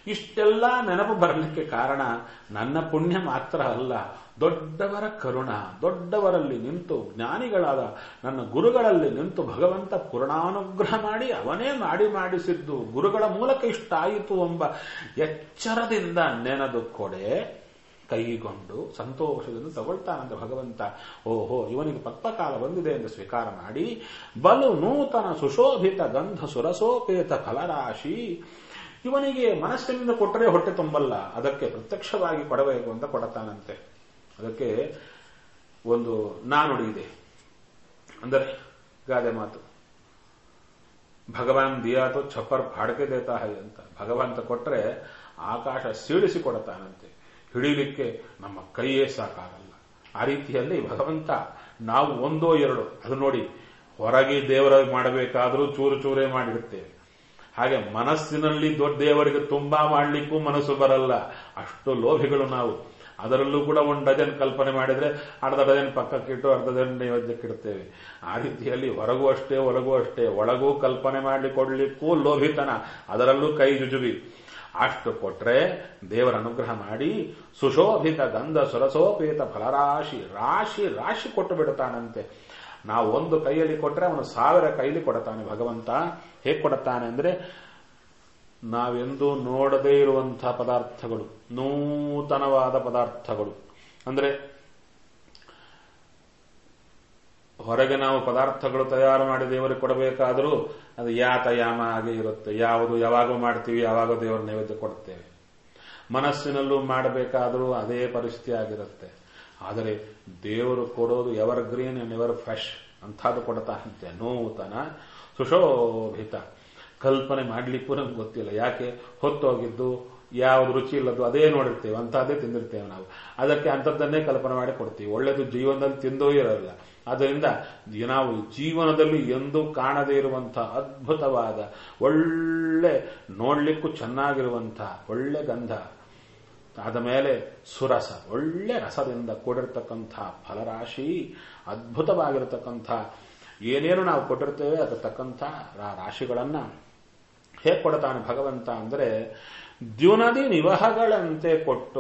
ಇಷ್ಟೆಲ್ಲ ನೆನಪು ಬರಲಿಕ್ಕೆ ಕಾರಣ ನನ್ನ ಪುಣ್ಯ ಮಾತ್ರ ಅಲ್ಲ ದೊಡ್ಡವರ ಕರುಣ ದೊಡ್ಡವರಲ್ಲಿ ನಿಂತು ಜ್ಞಾನಿಗಳಾದ ನನ್ನ ಗುರುಗಳಲ್ಲಿ ನಿಂತು ಭಗವಂತ ಪೂರ್ಣಾನುಗ್ರಹ ಮಾಡಿ ಅವನೇ ಮಾಡಿ ಮಾಡಿಸಿದ್ದು ಗುರುಗಳ ಮೂಲಕ ಇಷ್ಟ ಆಯಿತು ಎಂಬ ಎಚ್ಚರದಿಂದ ನೆನೆದು ಕೊಡೆ ಕೈಗೊಂಡು ಸಂತೋಷದಿಂದ ತಗೊಳ್ತಾನಂತ ಭಗವಂತ ಓಹೋ ಇವನಿಗೆ ಪಕ್ವಕಾಲ ಬಂದಿದೆ ಎಂದು ಸ್ವೀಕಾರ ಮಾಡಿ ಬಲು ನೂತನ ಸುಶೋಭಿತ ಗಂಧ ಸುರಸೋಪೇತ ಫಲರಾಶಿ ಇವನಿಗೆ ಮನಸ್ಸಿನಿಂದ ಕೊಟ್ಟರೆ ಹೊಟ್ಟೆ ತುಂಬಲ್ಲ ಅದಕ್ಕೆ ಪ್ರತ್ಯಕ್ಷವಾಗಿ ಕೊಡಬೇಕು ಅಂತ ಕೊಡತಾನಂತೆ ಅದಕ್ಕೆ ಒಂದು ನಾನುಡಿ ಇದೆ ಅಂದರೆ ಗಾದೆ ಮಾತು ಭಗವಾನ್ ದಿಯಾತು ಛಪ್ಪರ್ ಫಾಡ್ಕೆ ದೇತಾ ಹೈ ಅಂತ ಭಗವಂತ ಕೊಟ್ಟರೆ ಆಕಾಶ ಸೀಳಿಸಿ ಕೊಡತಾನಂತೆ ಹಿಡೀಲಿಕ್ಕೆ ನಮ್ಮ ಕೈಯೇ ಸಾಕಾಗಲ್ಲ ಆ ರೀತಿಯಲ್ಲಿ ಭಗವಂತ ನಾವು ಒಂದೋ ಎರಡು ಅದು ನೋಡಿ ಹೊರಗೆ ದೇವರ ಮಾಡಬೇಕಾದ್ರೂ ಚೂರು ಚೂರೇ ಮಾಡಿರುತ್ತೇವೆ ಹಾಗೆ ಮನಸ್ಸಿನಲ್ಲಿ ದೊಡ್ಡ ದೇವರಿಗೆ ತುಂಬಾ ಮಾಡಲಿಕ್ಕೂ ಮನಸ್ಸು ಬರಲ್ಲ ಅಷ್ಟು ಲೋಭಿಗಳು ನಾವು ಅದರಲ್ಲೂ ಕೂಡ ಒಂದು ಡಜನ್ ಕಲ್ಪನೆ ಮಾಡಿದ್ರೆ ಅರ್ಧ ಡಜನ್ ಪಕ್ಕಕ್ಕಿಟ್ಟು ಅರ್ಧ ಡಜನ್ ನೈವೇದ್ಯಕ್ಕಿಡ್ತೇವೆ ಆ ರೀತಿಯಲ್ಲಿ ಹೊರಗೂ ಅಷ್ಟೇ ಒಳಗೂ ಅಷ್ಟೇ ಒಳಗೂ ಕಲ್ಪನೆ ಮಾಡಲಿ ಕೊಡ್ಲಿಕ್ಕೂ ಲೋಭಿತನ ಅದರಲ್ಲೂ ಕೈ ಜುಜುಬಿ ಅಷ್ಟು ಕೊಟ್ರೆ ದೇವರ ಅನುಗ್ರಹ ಮಾಡಿ ಸುಶೋಭಿತ ಗಂಧ ಸುರಸೋಪೇತ ಫಲರಾಶಿ ರಾಶಿ ರಾಶಿ ಕೊಟ್ಟು ಬಿಡುತ್ತಾನಂತೆ ನಾವು ಒಂದು ಕೈಯಲ್ಲಿ ಕೊಟ್ರೆ ಅವನು ಸಾವಿರ ಕೈಲಿ ಕೊಡುತ್ತಾನೆ ಭಗವಂತ ಹೇಗೆ ಕೊಡುತ್ತಾನೆ ಅಂದ್ರೆ ನಾವೆಂದೂ ನೋಡದೇ ಇರುವಂತಹ ಪದಾರ್ಥಗಳು ನೂತನವಾದ ಪದಾರ್ಥಗಳು ಅಂದ್ರೆ ಹೊರಗೆ ನಾವು ಪದಾರ್ಥಗಳು ತಯಾರು ಮಾಡಿ ದೇವರಿಗೆ ಕೊಡಬೇಕಾದರೂ ಅದು ಯಾತ ಯಾಮ ಆಗಿ ಇರುತ್ತೆ ಯಾವುದು ಯಾವಾಗ ಮಾಡ್ತೀವಿ ಯಾವಾಗ ದೇವರ ನೈವೇದ್ಯ ಕೊಡ್ತೇವೆ ಮನಸ್ಸಿನಲ್ಲೂ ಮಾಡಬೇಕಾದರೂ ಅದೇ ಪರಿಸ್ಥಿತಿ ಆಗಿರುತ್ತೆ ಆದರೆ ದೇವರು ಕೊಡೋದು ever green and ever fresh ಅಂಥದ್ದು ಕೊಡ್ತಾನಂತೆ ನೂತನ ಸುಶೋಭಿತ ಕಲ್ಪನೆ ಮಾಡ್ಲಿಕ್ಕೂ ನಮ್ಗೆ ಗೊತ್ತಿಲ್ಲ ಯಾಕೆ ಹೊತ್ತೋಗಿದ್ದು ಯಾವ್ದು ರುಚಿ ಇಲ್ಲದ್ದು ಅದೇ ನೋಡಿರ್ತೇವೆ ಅಂತಹದ್ದೇ ತಿಂದಿರ್ತೇವೆ ನಾವು ಅದಕ್ಕೆ ಅಂಥದ್ದನ್ನೇ ಕಲ್ಪನೆ ಮಾಡಿ ಕೊಡ್ತೀವಿ ಒಳ್ಳೇದು ಜೀವನದಲ್ಲಿ ತಿಂದೂ ಇರಲ್ಲ ಆದ್ದರಿಂದ ನಾವು ಜೀವನದಲ್ಲಿ ಎಂದೂ ಕಾಣದೇ ಇರುವಂತಹ ಅದ್ಭುತವಾದ ಒಳ್ಳೆ ನೋಡ್ಲಿಕ್ಕೂ ಚೆನ್ನಾಗಿರುವಂತಹ ಒಳ್ಳೆ ಗಂಧ ಆದ ಮೇಲೆ ಸುರಸ ಒಳ್ಳೆ ರಸದಿಂದ ಕೂಡಿರ್ತಕ್ಕಂಥ ಫಲರಾಶಿ ಅದ್ಭುತವಾಗಿರತಕ್ಕಂಥ ಏನೇನು ನಾವು ಕೊಟ್ಟಿರ್ತೇವೆ ಅದಕ್ಕೆ ತಕ್ಕಂಥ ರಾಶಿಗಳನ್ನ ಹೇಗೆ ಕೊಡ್ತಾನೆ ಭಗವಂತ ಅಂದರೆ ದ್ಯುನದಿ ನಿವಹಗಳಂತೆ ಕೊಟ್ಟು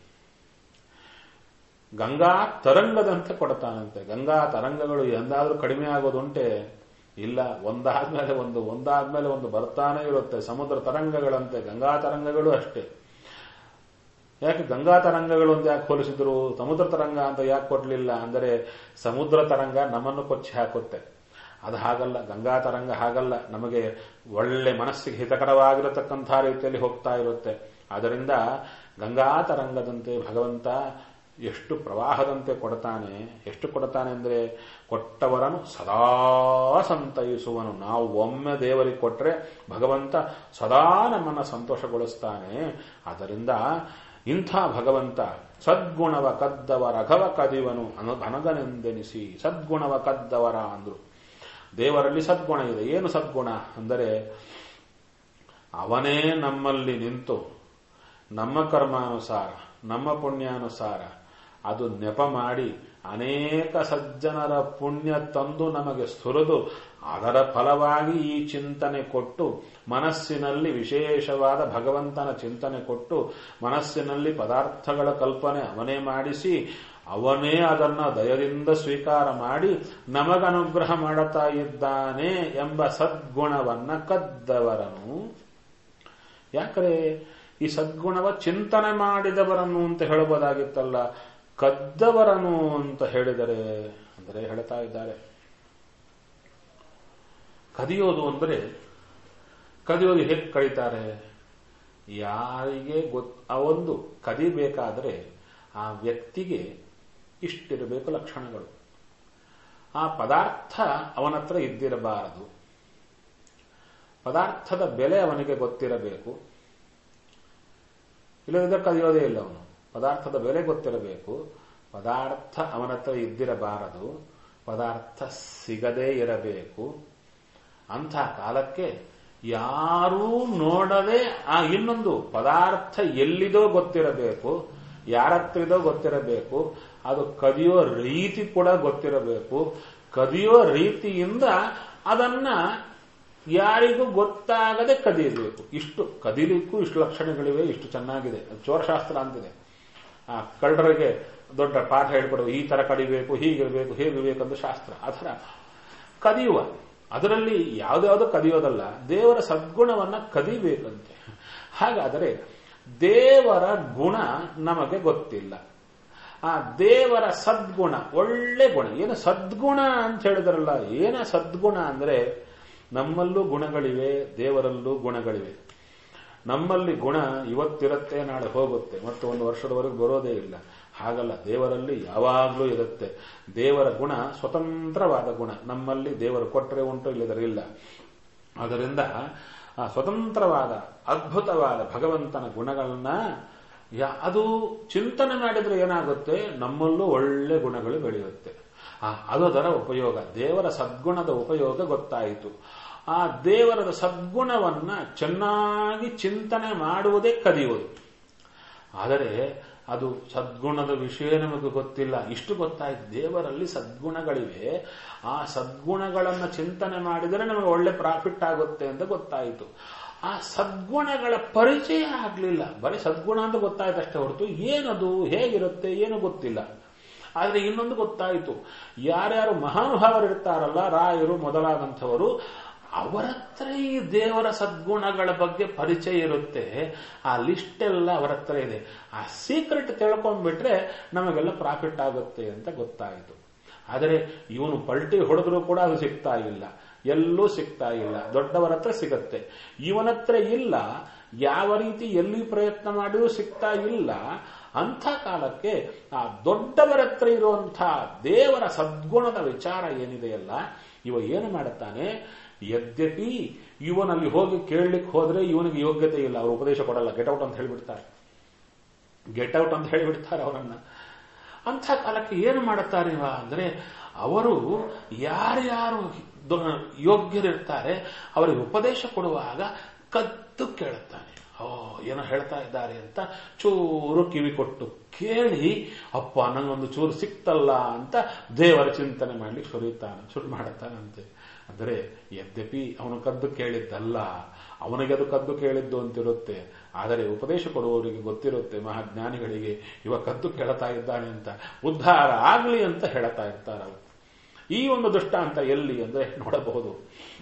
ಗಂಗಾ ತರಂಗದಂತೆ ಕೊಡ್ತಾನಂತೆ ಗಂಗಾ ತರಂಗಗಳು ಎಂದಾದ್ರೂ ಕಡಿಮೆ ಆಗೋದುಂಟೆ ಇಲ್ಲ ಒಂದಾದ್ಮೇಲೆ ಒಂದು ಒಂದಾದ್ಮೇಲೆ ಒಂದು ಬರ್ತಾನೆ ಇರುತ್ತೆ ಸಮುದ್ರ ತರಂಗಗಳಂತೆ ಗಂಗಾ ತರಂಗಗಳು ಅಷ್ಟೇ ಯಾಕೆ ಗಂಗಾ ತರಂಗಗಳು ಅಂತ ಯಾಕೆ ಹೋಲಿಸಿದ್ರು ಸಮುದ್ರ ತರಂಗ ಅಂತ ಯಾಕೆ ಕೊಡ್ಲಿಲ್ಲ ಅಂದರೆ ಸಮುದ್ರ ತರಂಗ ನಮ್ಮನ್ನು ಕೊಚ್ಚಿ ಹಾಕುತ್ತೆ ಅದು ಹಾಗಲ್ಲ ಗಂಗಾ ತರಂಗ ಹಾಗಲ್ಲ ನಮಗೆ ಒಳ್ಳೆ ಮನಸ್ಸಿಗೆ ಹಿತಕರವಾಗಿರತಕ್ಕಂಥ ರೀತಿಯಲ್ಲಿ ಹೋಗ್ತಾ ಇರುತ್ತೆ ಆದ್ದರಿಂದ ಗಂಗಾ ತರಂಗದಂತೆ ಭಗವಂತ ಎಷ್ಟು ಪ್ರವಾಹದಂತೆ ಕೊಡ್ತಾನೆ ಎಷ್ಟು ಕೊಡ್ತಾನೆ ಅಂದ್ರೆ ಕೊಟ್ಟವರನ್ನು ಸದಾ ಸಂತೈಸುವನು ನಾವು ಒಮ್ಮೆ ದೇವರಿಗೆ ಕೊಟ್ಟರೆ ಭಗವಂತ ಸದಾ ನಮ್ಮನ್ನು ಸಂತೋಷಗೊಳಿಸ್ತಾನೆ ಆದ್ದರಿಂದ ಇಂಥ ಭಗವಂತ ಸದ್ಗುಣವ ಕದ್ದವ ರಘವ ಕದಿವನು ಅನು ಅನಗನೆಂದೆನಿಸಿ ಸದ್ಗುಣವ ಕದ್ದವರ ಅಂದ್ರು ದೇವರಲ್ಲಿ ಸದ್ಗುಣ ಇದೆ ಏನು ಸದ್ಗುಣ ಅಂದರೆ ಅವನೇ ನಮ್ಮಲ್ಲಿ ನಿಂತು ನಮ್ಮ ಕರ್ಮಾನುಸಾರ ನಮ್ಮ ಪುಣ್ಯಾನುಸಾರ ಅದು ನೆಪ ಮಾಡಿ ಅನೇಕ ಸಜ್ಜನರ ಪುಣ್ಯ ತಂದು ನಮಗೆ ಸುರಿದು ಅದರ ಫಲವಾಗಿ ಈ ಚಿಂತನೆ ಕೊಟ್ಟು ಮನಸ್ಸಿನಲ್ಲಿ ವಿಶೇಷವಾದ ಭಗವಂತನ ಚಿಂತನೆ ಕೊಟ್ಟು ಮನಸ್ಸಿನಲ್ಲಿ ಪದಾರ್ಥಗಳ ಕಲ್ಪನೆ ಅವನೇ ಮಾಡಿಸಿ ಅವನೇ ಅದನ್ನ ದಯದಿಂದ ಸ್ವೀಕಾರ ಮಾಡಿ ನಮಗನುಗ್ರಹ ಮಾಡುತ್ತಾ ಇದ್ದಾನೆ ಎಂಬ ಸದ್ಗುಣವನ್ನ ಕದ್ದವರನು ಯಾಕರೆ ಈ ಸದ್ಗುಣವ ಚಿಂತನೆ ಮಾಡಿದವರನ್ನು ಅಂತ ಹೇಳಬಹುದಾಗಿತ್ತಲ್ಲ ಕದ್ದವರನು ಅಂತ ಹೇಳಿದರೆ ಅಂದರೆ ಹೇಳ್ತಾ ಇದ್ದಾರೆ ಕದಿಯೋದು ಅಂದರೆ ಕದಿಯೋದು ಹೇಗೆ ಕಡಿತಾರೆ ಯಾರಿಗೆ ಗೊತ್ ಆ ಒಂದು ಕದಿಬೇಕಾದ್ರೆ ಆ ವ್ಯಕ್ತಿಗೆ ಇಷ್ಟಿರಬೇಕು ಲಕ್ಷಣಗಳು ಆ ಪದಾರ್ಥ ಅವನ ಹತ್ರ ಇದ್ದಿರಬಾರದು ಪದಾರ್ಥದ ಬೆಲೆ ಅವನಿಗೆ ಗೊತ್ತಿರಬೇಕು ಇಲ್ಲದಿದ್ದರೆ ಕದಿಯೋದೇ ಇಲ್ಲ ಅವನು ಪದಾರ್ಥದ ಬೆಲೆ ಗೊತ್ತಿರಬೇಕು ಪದಾರ್ಥ ಅವನ ಹತ್ರ ಇದ್ದಿರಬಾರದು ಪದಾರ್ಥ ಸಿಗದೇ ಇರಬೇಕು ಅಂಥ ಕಾಲಕ್ಕೆ ಯಾರೂ ನೋಡದೆ ಆ ಇನ್ನೊಂದು ಪದಾರ್ಥ ಎಲ್ಲಿದೋ ಗೊತ್ತಿರಬೇಕು ಯಾರತ್ರಿದೋ ಗೊತ್ತಿರಬೇಕು ಅದು ಕದಿಯೋ ರೀತಿ ಕೂಡ ಗೊತ್ತಿರಬೇಕು ಕದಿಯೋ ರೀತಿಯಿಂದ ಅದನ್ನ ಯಾರಿಗೂ ಗೊತ್ತಾಗದೆ ಕದಿಯಬೇಕು ಇಷ್ಟು ಕದಿಲಿಕ್ಕೂ ಇಷ್ಟು ಲಕ್ಷಣಗಳಿವೆ ಇಷ್ಟು ಚೆನ್ನಾಗಿದೆ ಚೋರಶಾಸ್ತ್ರ ಅಂತಿದೆ ಆ ಕಳ್ಳರಿಗೆ ದೊಡ್ಡ ಪಾಠ ಹೇಳ್ಕೊಡುವ ಈ ತರ ಕಡಿಬೇಕು ಹೀಗಿರಬೇಕು ಹೇಗಿರಬೇಕು ಅಂತ ಶಾಸ್ತ್ರ ಆ ಥರ ಕದಿಯುವ ಅದರಲ್ಲಿ ಯಾವುದ್ಯಾವುದೋ ಕದಿಯೋದಲ್ಲ ದೇವರ ಸದ್ಗುಣವನ್ನ ಕದಿಬೇಕಂತೆ ಹಾಗಾದರೆ ದೇವರ ಗುಣ ನಮಗೆ ಗೊತ್ತಿಲ್ಲ ಆ ದೇವರ ಸದ್ಗುಣ ಒಳ್ಳೆ ಗುಣ ಏನು ಸದ್ಗುಣ ಅಂತ ಹೇಳಿದ್ರಲ್ಲ ಏನ ಸದ್ಗುಣ ಅಂದ್ರೆ ನಮ್ಮಲ್ಲೂ ಗುಣಗಳಿವೆ ದೇವರಲ್ಲೂ ಗುಣಗಳಿವೆ ನಮ್ಮಲ್ಲಿ ಗುಣ ಇವತ್ತಿರುತ್ತೆ ನಾಳೆ ಹೋಗುತ್ತೆ ಮತ್ತು ಒಂದು ವರ್ಷದವರೆಗೂ ಬರೋದೇ ಇಲ್ಲ ಹಾಗಲ್ಲ ದೇವರಲ್ಲಿ ಯಾವಾಗಲೂ ಇರುತ್ತೆ ದೇವರ ಗುಣ ಸ್ವತಂತ್ರವಾದ ಗುಣ ನಮ್ಮಲ್ಲಿ ದೇವರು ಕೊಟ್ಟರೆ ಉಂಟು ಇಲ್ಲದರೆ ಇಲ್ಲ ಅದರಿಂದ ಆ ಸ್ವತಂತ್ರವಾದ ಅದ್ಭುತವಾದ ಭಗವಂತನ ಗುಣಗಳನ್ನ ಯಾ- ಅದು ಚಿಂತನೆ ಮಾಡಿದ್ರೆ ಏನಾಗುತ್ತೆ ನಮ್ಮಲ್ಲೂ ಒಳ್ಳೆ ಗುಣಗಳು ಬೆಳೆಯುತ್ತೆ ಆ, ಅದು ಅದರ ಉಪಯೋಗ ದೇವರ ಸದ್ಗುಣದ ಉಪಯೋಗ ಗೊತ್ತಾಯಿತು ಆ ದೇವರದ ಸದ್ಗುಣವನ್ನ ಚೆನ್ನಾಗಿ ಚಿಂತನೆ ಮಾಡುವುದೇ ಕದಿಯುವುದು ಆದರೆ ಅದು ಸದ್ಗುಣದ ವಿಷಯ ನಮಗೆ ಗೊತ್ತಿಲ್ಲ ಇಷ್ಟು ಗೊತ್ತಾಯ್ತು ದೇವರಲ್ಲಿ ಸದ್ಗುಣಗಳಿವೆ ಆ ಸದ್ಗುಣಗಳನ್ನು ಚಿಂತನೆ ಮಾಡಿದರೆ ನಮಗೆ ಒಳ್ಳೆ ಪ್ರಾಫಿಟ್ ಆಗುತ್ತೆ ಅಂತ ಗೊತ್ತಾಯಿತು ಆ ಸದ್ಗುಣಗಳ ಪರಿಚಯ ಆಗಲಿಲ್ಲ ಬರೀ ಸದ್ಗುಣ ಅಂತ ಗೊತ್ತಾಯ್ತು ಅಷ್ಟೇ ಹೊರತು ಏನದು ಹೇಗಿರುತ್ತೆ ಏನು ಗೊತ್ತಿಲ್ಲ ಆದರೆ ಇನ್ನೊಂದು ಗೊತ್ತಾಯಿತು ಯಾರ್ಯಾರು ಮಹಾನುಭಾವರು ಇರ್ತಾರಲ್ಲ ರಾಯರು ಮೊದಲಾದಂಥವರು ಅವರ ಹತ್ರ ಈ ದೇವರ ಸದ್ಗುಣಗಳ ಬಗ್ಗೆ ಪರಿಚಯ ಇರುತ್ತೆ ಆ ಲಿಸ್ಟ್ ಎಲ್ಲ ಅವರ ಹತ್ರ ಇದೆ ಆ ಸೀಕ್ರೆಟ್ ತಿಳ್ಕೊಂಡ್ಬಿಟ್ರೆ ನಮಗೆಲ್ಲ ಪ್ರಾಫಿಟ್ ಆಗುತ್ತೆ ಅಂತ ಗೊತ್ತಾಯಿತು ಆದರೆ ಇವನು ಪಲ್ಟಿ ಹೊಡೆದ್ರೂ ಕೂಡ ಅದು ಸಿಗ್ತಾ ಇಲ್ಲ ಎಲ್ಲೂ ಸಿಗ್ತಾ ಇಲ್ಲ ದೊಡ್ಡವರ ಹತ್ರ ಸಿಗತ್ತೆ ಇವನತ್ರ ಇಲ್ಲ ಯಾವ ರೀತಿ ಎಲ್ಲಿ ಪ್ರಯತ್ನ ಮಾಡಿಯೂ ಸಿಗ್ತಾ ಇಲ್ಲ ಅಂಥ ಕಾಲಕ್ಕೆ ಆ ದೊಡ್ಡವರ ಹತ್ರ ಇರುವಂತಹ ದೇವರ ಸದ್ಗುಣದ ವಿಚಾರ ಏನಿದೆಯಲ್ಲ ಇವ ಏನು ಮಾಡುತ್ತಾನೆ ಯದ್ಯಪಿ ಇವನಲ್ಲಿ ಹೋಗಿ ಕೇಳಲಿಕ್ಕೆ ಹೋದ್ರೆ ಇವನಿಗೆ ಯೋಗ್ಯತೆ ಇಲ್ಲ ಅವರು ಉಪದೇಶ ಕೊಡಲ್ಲ ಗೆಟ್ ಔಟ್ ಅಂತ ಹೇಳಿಬಿಡ್ತಾರೆ ಗೆಟ್ ಔಟ್ ಅಂತ ಹೇಳಿಬಿಡ್ತಾರೆ ಅವರನ್ನ ಅಂಥ ಕಾಲಕ್ಕೆ ಏನು ಮಾಡುತ್ತಾರೆ ಇವ ಅಂದ್ರೆ ಅವರು ಯಾರ್ಯಾರು ದೊ- ಯೋಗ್ಯರಿರ್ತಾರೆ ಅವರಿಗೆ ಉಪದೇಶ ಕೊಡುವಾಗ ಕದ್ದು ಕೇಳುತ್ತಾನೆ ಓ ಏನೋ ಹೇಳ್ತಾ ಇದ್ದಾರೆ ಅಂತ ಚೂರು ಕಿವಿ ಕೊಟ್ಟು ಕೇಳಿ ಅಪ್ಪ ನಂಗೊಂದು ಚೂರು ಸಿಕ್ತಲ್ಲ ಅಂತ ದೇವರ ಚಿಂತನೆ ಮಾಡ್ಲಿಕ್ಕೆ ಸುರಿಯುತ್ತಾನೆ ಶುರು ಮಾಡುತ್ತಾನಂತೆ ಅಂದರೆ ಯದ್ಯಪಿ ಅವನು ಕದ್ದು ಕೇಳಿದ್ದಲ್ಲ ಅವನಿಗೆ ಅದು ಕದ್ದು ಕೇಳಿದ್ದು ಅಂತಿರುತ್ತೆ ಆದರೆ ಉಪದೇಶ ಕೊಡುವವರಿಗೆ ಗೊತ್ತಿರುತ್ತೆ ಮಹಾಜ್ಞಾನಿಗಳಿಗೆ ಇವ ಕದ್ದು ಕೇಳ್ತಾ ಇದ್ದಾನೆ ಅಂತ ಉದ್ಧಾರ ಆಗಲಿ ಅಂತ ಹೇಳ್ತಾ ಇರ್ತಾರೆ ಅವರು ಈ ಒಂದು ದೃಷ್ಟಾಂತ ಎಲ್ಲಿ ಅಂದ್ರೆ ನೋಡಬಹುದು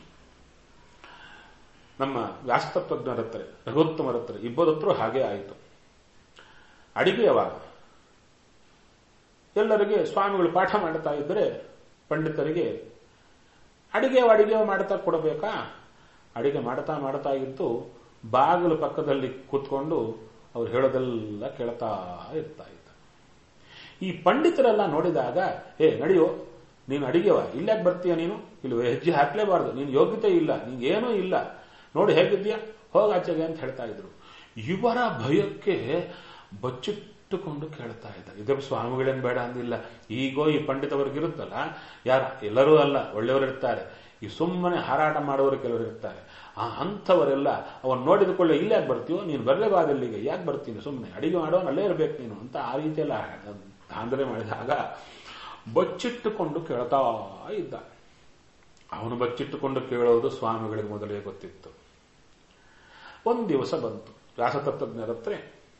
ನಮ್ಮ ವ್ಯಾಸ್ತತ್ವಜ್ಞರ ಹತ್ರ ರಘುತ್ತಮರ ಹತ್ರ ಇಬ್ಬರ ಹತ್ರ ಹಾಗೆ ಆಯಿತು ಅಡಿಗೆ ಯಾವಾಗ ಎಲ್ಲರಿಗೆ ಸ್ವಾಮಿಗಳು ಪಾಠ ಮಾಡ್ತಾ ಇದ್ರೆ ಪಂಡಿತರಿಗೆ ಅಡಿಗೆ ಅಡಿಗೆ ಮಾಡ್ತಾ ಕೊಡಬೇಕಾ ಅಡಿಗೆ ಮಾಡ್ತಾ ಮಾಡ್ತಾ ಇದ್ದು ಬಾಗಿಲು ಪಕ್ಕದಲ್ಲಿ ಕೂತ್ಕೊಂಡು ಅವ್ರು ಹೇಳೋದೆಲ್ಲ ಕೇಳ್ತಾ ಇರ್ತಾ ಇದ್ದ ಈ ಪಂಡಿತರೆಲ್ಲ ನೋಡಿದಾಗ ಏ ನಡೆಯೋ ನೀನು ಅಡಿಗೆವ ಇಲ್ಲಾಕ್ ಬರ್ತೀಯ ನೀನು ಇಲ್ಲಿ ಹೆಜ್ಜೆ ಹಾಕ್ಲೇಬಾರ್ದು ನೀನು ಯೋಗ್ಯತೆ ಇಲ್ಲ ನೀನ್ ಏನೂ ಇಲ್ಲ ನೋಡಿ ಹೇಗಿದ್ಯಾ ಹೋಗ ಆಚೆಗೆ ಅಂತ ಹೇಳ್ತಾ ಇದ್ರು ಇವರ ಭಯಕ್ಕೆ ಬಚ್ಚಿಟ್ಟುಕೊಂಡು ಕೇಳ್ತಾ ಇದ್ದ ಇದ್ರ ಸ್ವಾಮಿಗಳೇನ್ ಬೇಡ ಅಂದಿಲ್ಲ ಈಗೋ ಈ ಪಂಡಿತವರ್ಗಿರುತ್ತಲ್ಲ ಯಾರ ಎಲ್ಲರೂ ಅಲ್ಲ ಒಳ್ಳೆಯವರು ಇರ್ತಾರೆ ಈ ಸುಮ್ಮನೆ ಹಾರಾಟ ಮಾಡುವವರು ಕೆಲವರು ಇರ್ತಾರೆ ಆ ಅಂಥವರೆಲ್ಲ ಅವನ್ ನೋಡಿದ ಕೊಳ್ಳೆ ಇಲ್ಲಿ ಯಾಕೆ ಬರ್ತೀವೋ ನೀನು ಬರಲೇಬಾದ ಇಲ್ಲಿಗೆ ಯಾಕೆ ಬರ್ತೀನಿ ಸುಮ್ಮನೆ ಅಡಿಗೆ ಮಾಡೋ ಅಲ್ಲೇ ಇರ್ಬೇಕು ನೀನು ಅಂತ ಆ ರೀತಿಯೆಲ್ಲ ತಾಂದರೆ ಮಾಡಿದಾಗ ಬಚ್ಚಿಟ್ಟುಕೊಂಡು ಕೇಳ್ತಾ ಇದ್ದ ಅವನು ಬಚ್ಚಿಟ್ಟುಕೊಂಡು ಕೇಳೋದು ಸ್ವಾಮಿಗಳಿಗೆ ಮೊದಲೇ ಗೊತ್ತಿತ್ತು ಒಂದು ದಿವಸ ಬಂತು ವ್ಯಾಸತತ್ವಜ್ಞರ ಹತ್ರ